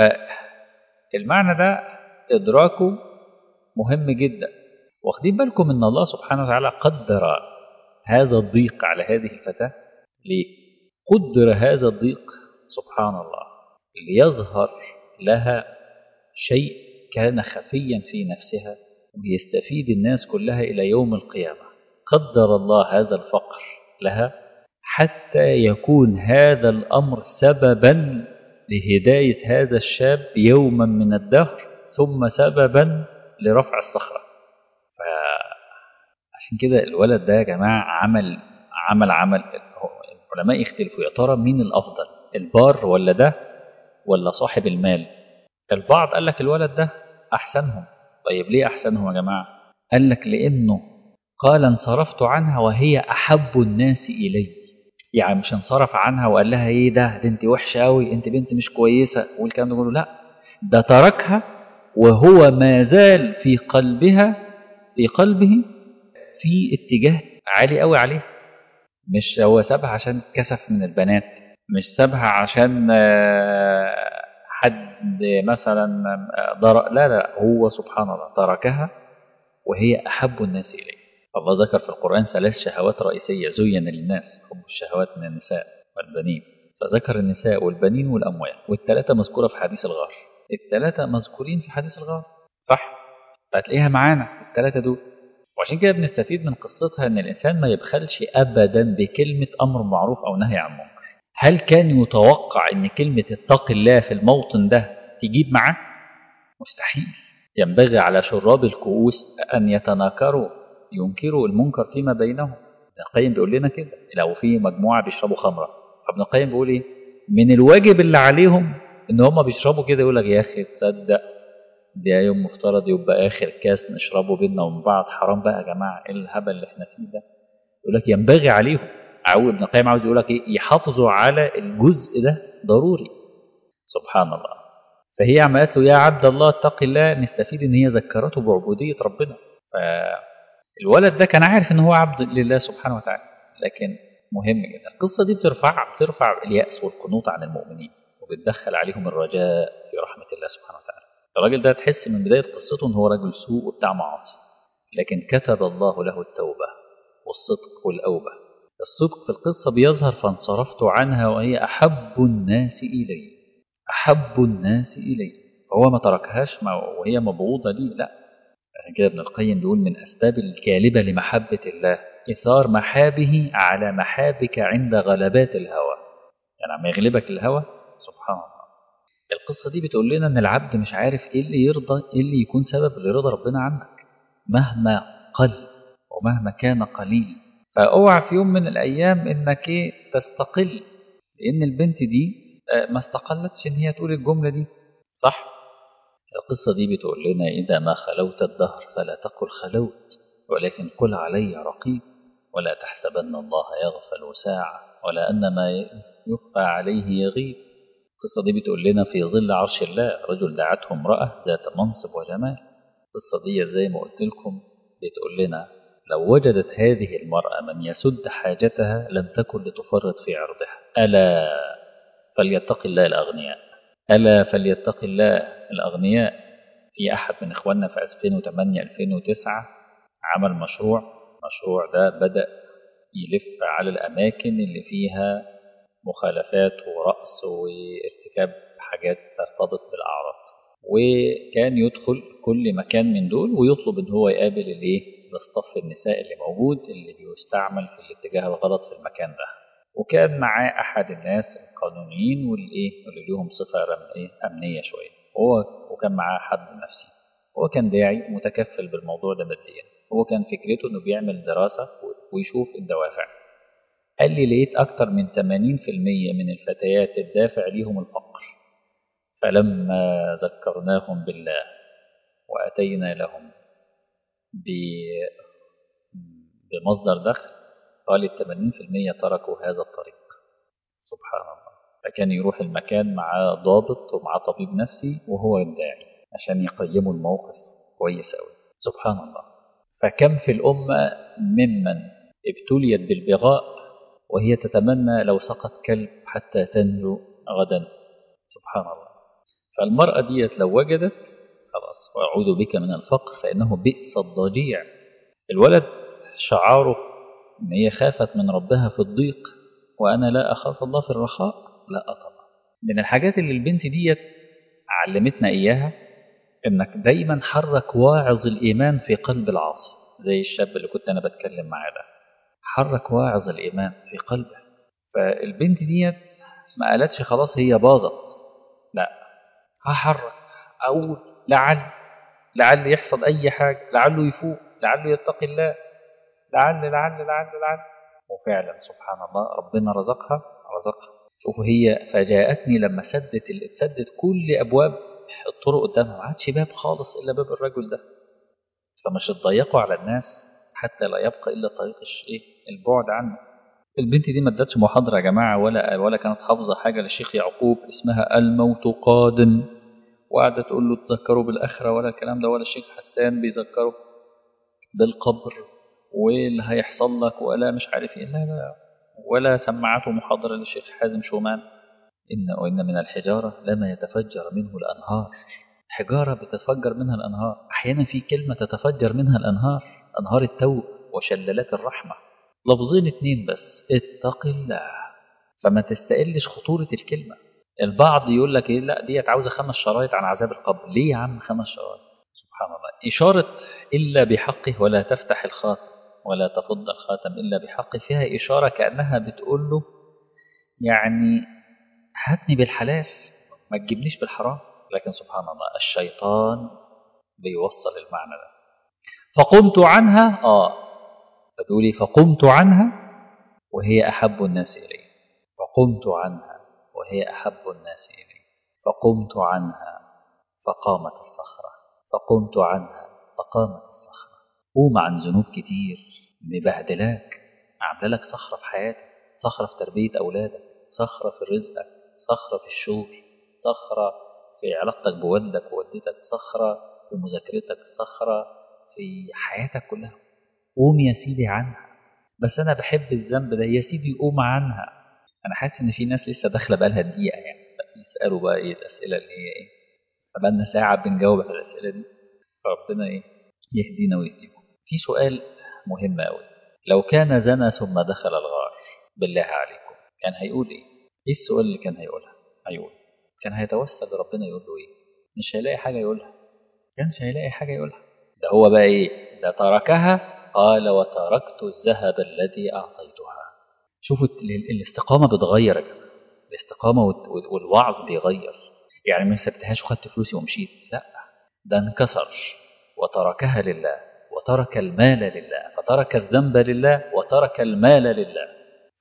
فالمعنى ده إدراكه مهم جدا واخدين بالكم ان الله سبحانه وتعالى قدر هذا الضيق على هذه الفتاة ليه؟ قدر هذا الضيق سبحان الله ليظهر لها شيء كان خفيا في نفسها ويستفيد الناس كلها إلى يوم القيامة قدر الله هذا الفقر لها حتى يكون هذا الأمر سببا لهداية هذا الشاب يوما من الدهر ثم سببا لرفع الصخرة عشان كده الولد ده يا جماعة عمل عمل عمل العلماء يختلفوا يا ترى مين الأفضل البار ولا ده ولا صاحب المال البعض قال لك الولد ده أحسنهم طيب ليه أحسنهم يا جماعة قال لك لأنه قال انصرفت عنها وهي أحب الناس إلي يعني مش انصرف عنها وقال لها ايه ده ده انت وحشة قوي انت بنت مش كويسة والكلام ده كله لا ده تركها وهو ما زال في قلبها في قلبه في اتجاه عالي قوي عليه مش هو سابها عشان كسف من البنات مش سابها عشان حد مثلا ضرق لا لا هو سبحان الله تركها وهي أحب الناس إليه الله ذكر في القرآن ثلاث شهوات رئيسية زين للناس حب الشهوات من النساء والبنين فذكر النساء والبنين والأموال والثلاثة مذكورة في حديث الغار الثلاثة مذكورين في حديث الغار صح فهتلاقيها معانا الثلاثة دول وعشان كده بنستفيد من قصتها ان الانسان ما يبخلش ابدا بكلمه امر معروف او نهي عن منكر هل كان يتوقع ان كلمه اتق الله في الموطن ده تجيب معاه مستحيل ينبغي على شراب الكؤوس ان يتناكروا ينكروا المنكر فيما بينهم ابن القيم بيقول لنا كده لو في مجموعه بيشربوا خمره ابن القيم بيقول ايه من الواجب اللي عليهم ان هم بيشربوا كده يقول لك يا اخي تصدق ده يوم مفترض يبقى اخر كاس نشربه بينا ومن بعض حرام بقى يا جماعه ايه الهبل اللي احنا فيه ده يقول لك ينبغي عليهم او ابن القيم عاوز يقول لك ايه يحافظوا على الجزء ده ضروري سبحان الله فهي عملت له يا عبد الله اتق الله نستفيد ان هي ذكرته بعبوديه ربنا فالولد ده كان عارف ان هو عبد لله سبحانه وتعالى لكن مهم جدا القصه دي بترفع بترفع الياس والقنوط عن المؤمنين وبتدخل عليهم الرجاء في رحمه الله سبحانه وتعالى الراجل ده تحس من بداية قصته ان هو رجل سوء وبتاع معاصي لكن كتب الله له التوبة والصدق والأوبة الصدق في القصة بيظهر فانصرفت عنها وهي أحب الناس إلي أحب الناس إلي هو ما تركهاش وهي مبغوضة لي لا عشان كده ابن القيم بيقول من أسباب الكالبة لمحبة الله إثار محابه على محابك عند غلبات الهوى يعني عم يغلبك الهوى سبحان الله القصة دي بتقول لنا ان العبد مش عارف ايه اللي يرضى ايه اللي يكون سبب لرضا ربنا عنك مهما قل ومهما كان قليل فاوعى في يوم من الايام انك ايه تستقل لان البنت دي ما استقلتش ان هي تقول الجملة دي صح القصة دي بتقول لنا اذا ما خلوت الدهر فلا تقل خلوت ولكن قل علي رقيب ولا تحسبن الله يغفل ساعة ولا ان ما يخفى عليه يغيب القصة دي بتقول لنا في ظل عرش الله رجل دعته امرأة ذات منصب وجمال القصة دي زي ما قلت لكم بتقول لنا لو وجدت هذه المرأة من يسد حاجتها لم تكن لتفرط في عرضها ألا فليتق الله الأغنياء ألا فليتق الله الأغنياء في أحد من إخواننا في 2008-2009 عمل مشروع مشروع ده بدأ يلف على الأماكن اللي فيها مخالفات ورأس وارتكاب حاجات ترتبط بالأعراض وكان يدخل كل مكان من دول ويطلب ان هو يقابل الايه الصف النساء اللي موجود اللي بيستعمل في الاتجاه الغلط في المكان ده وكان معاه احد الناس القانونيين والايه واللي ليهم صفه ايه امنيه شويه هو وكان معاه حد نفسي هو كان داعي متكفل بالموضوع ده ماديا هو كان فكرته انه بيعمل دراسه ويشوف الدوافع قال لي لقيت أكتر من 80% من الفتيات الدافع ليهم الفقر فلما ذكرناهم بالله وأتينا لهم بمصدر دخل قال ال 80% تركوا هذا الطريق سبحان الله فكان يروح المكان مع ضابط ومع طبيب نفسي وهو الداعي عشان يقيموا الموقف كويس أوي سبحان الله فكم في الأمة ممن ابتليت بالبغاء وهي تتمنى لو سقط كلب حتى تنجو غدا سبحان الله فالمرأة ديت لو وجدت خلاص وأعوذ بك من الفقر فإنه بئس الضجيع الولد شعاره إن هي خافت من ربها في الضيق وأنا لا أخاف الله في الرخاء لا طبعا من الحاجات اللي البنت ديت علمتنا إياها إنك دايما حرك واعظ الإيمان في قلب العاصي زي الشاب اللي كنت أنا بتكلم معاه ده حرك واعظ الإيمان في قلبه فالبنت ديت ما قالتش خلاص هي باظت لا هحرك أقول لعل لعل يحصل أي حاجة لعله يفوق لعله يتقي الله لعل لعل لعل لعل وفعلا سبحان الله ربنا رزقها رزقها شوفوا هي فجاءتني لما سدت سدت كل أبواب الطرق قدامها ما عادش باب خالص إلا باب الرجل ده فمش تضيقوا على الناس حتى لا يبقى إلا طريق إيه البعد عنه البنت دي ما ادتش محاضرة يا جماعة ولا ولا كانت حافظة حاجة للشيخ يعقوب اسمها الموت قاد وقعدت تقول له تذكروا بالآخرة ولا الكلام ده ولا الشيخ حسان بيذكره بالقبر واللي هيحصل لك ولا مش عارف ايه لا لا ولا سمعته محاضرة للشيخ حازم شومان إن وإن من الحجارة لما يتفجر منه الأنهار حجارة بتتفجر منها الأنهار أحيانا في كلمة تتفجر منها الأنهار أنهار التوب وشلالات الرحمة لفظين اتنين بس اتق الله فما تستقلش خطورة الكلمة البعض يقول لك ايه لا ديت عاوزة خمس شرايط عن عذاب القبر ليه يا عم خمس شرايط سبحان الله إشارة إلا بحقه ولا تفتح الخاتم ولا تفض الخاتم إلا بحقه فيها إشارة كأنها بتقول له يعني هاتني بالحلال ما تجيبنيش بالحرام لكن سبحان الله الشيطان بيوصل المعنى ده فقمت عنها آه فتقولي فقمت عنها وهي أحب الناس إلي فقمت عنها وهي أحب الناس إلي فقمت عنها فقامت الصخرة فقمت عنها فقامت الصخرة قوم عن ذنوب كتير مبهدلاك عامله لك صخرة في حياتك صخرة في تربية أولادك صخرة في رزقك صخرة في الشغل صخرة في علاقتك بوالدك ووالدتك صخرة في مذاكرتك صخرة في حياتك كلها قوم يا سيدي عنها بس أنا بحب الذنب ده يا سيدي قوم عنها أنا حاسس إن في ناس لسه داخلة بقالها دقيقة يعني يسألوا بقى إيه الأسئلة اللي هي إيه بقالنا ساعة بنجاوب على الأسئلة دي فربنا إيه يهدينا ويهديكم في سؤال مهم أوي لو كان زنى ثم دخل الغار بالله عليكم كان هيقول إيه؟ إيه السؤال اللي كان هيقولها؟ هيقول كان هيتوسل لربنا يقول له إيه؟ مش هيلاقي حاجة يقولها كانش هيلاقي حاجة يقولها ده هو بقى إيه؟ ده تركها قال وتركت الذهب الذي أعطيتها شوفوا الاستقامة بتغير يا جماعة الاستقامة والوعظ بيغير يعني ما سبتهاش وخدت فلوسي ومشيت لا ده انكسر وتركها لله وترك المال لله فترك الذنب لله وترك المال لله ف...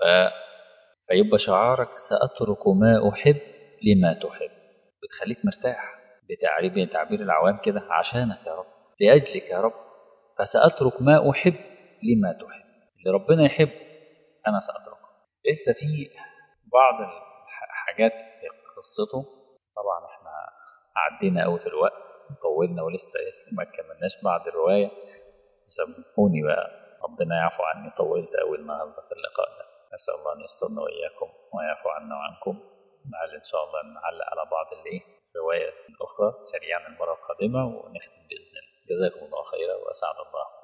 فيبقى شعارك سأترك ما أحب لما تحب بتخليك مرتاح بتعريب تعبير العوام كده عشانك يا رب لأجلك يا رب فسأترك ما أحب لما تحب اللي ربنا يحب أنا سأتركه لسه في بعض الحاجات في قصته طبعا احنا عدينا قوي في الوقت طولنا ولسه ما كملناش بعد الرواية سامحوني بقى ربنا يعفو عني طولت قوي النهارده في اللقاء ده نسأل الله أن يسترنا وإياكم ويعفو عنا وعنكم لعل إن شاء الله نعلق على بعض الإيه الرواية الأخرى سريعا المرة القادمة ونختم بإذن الله جزاكم الله خيرا وأسعد الله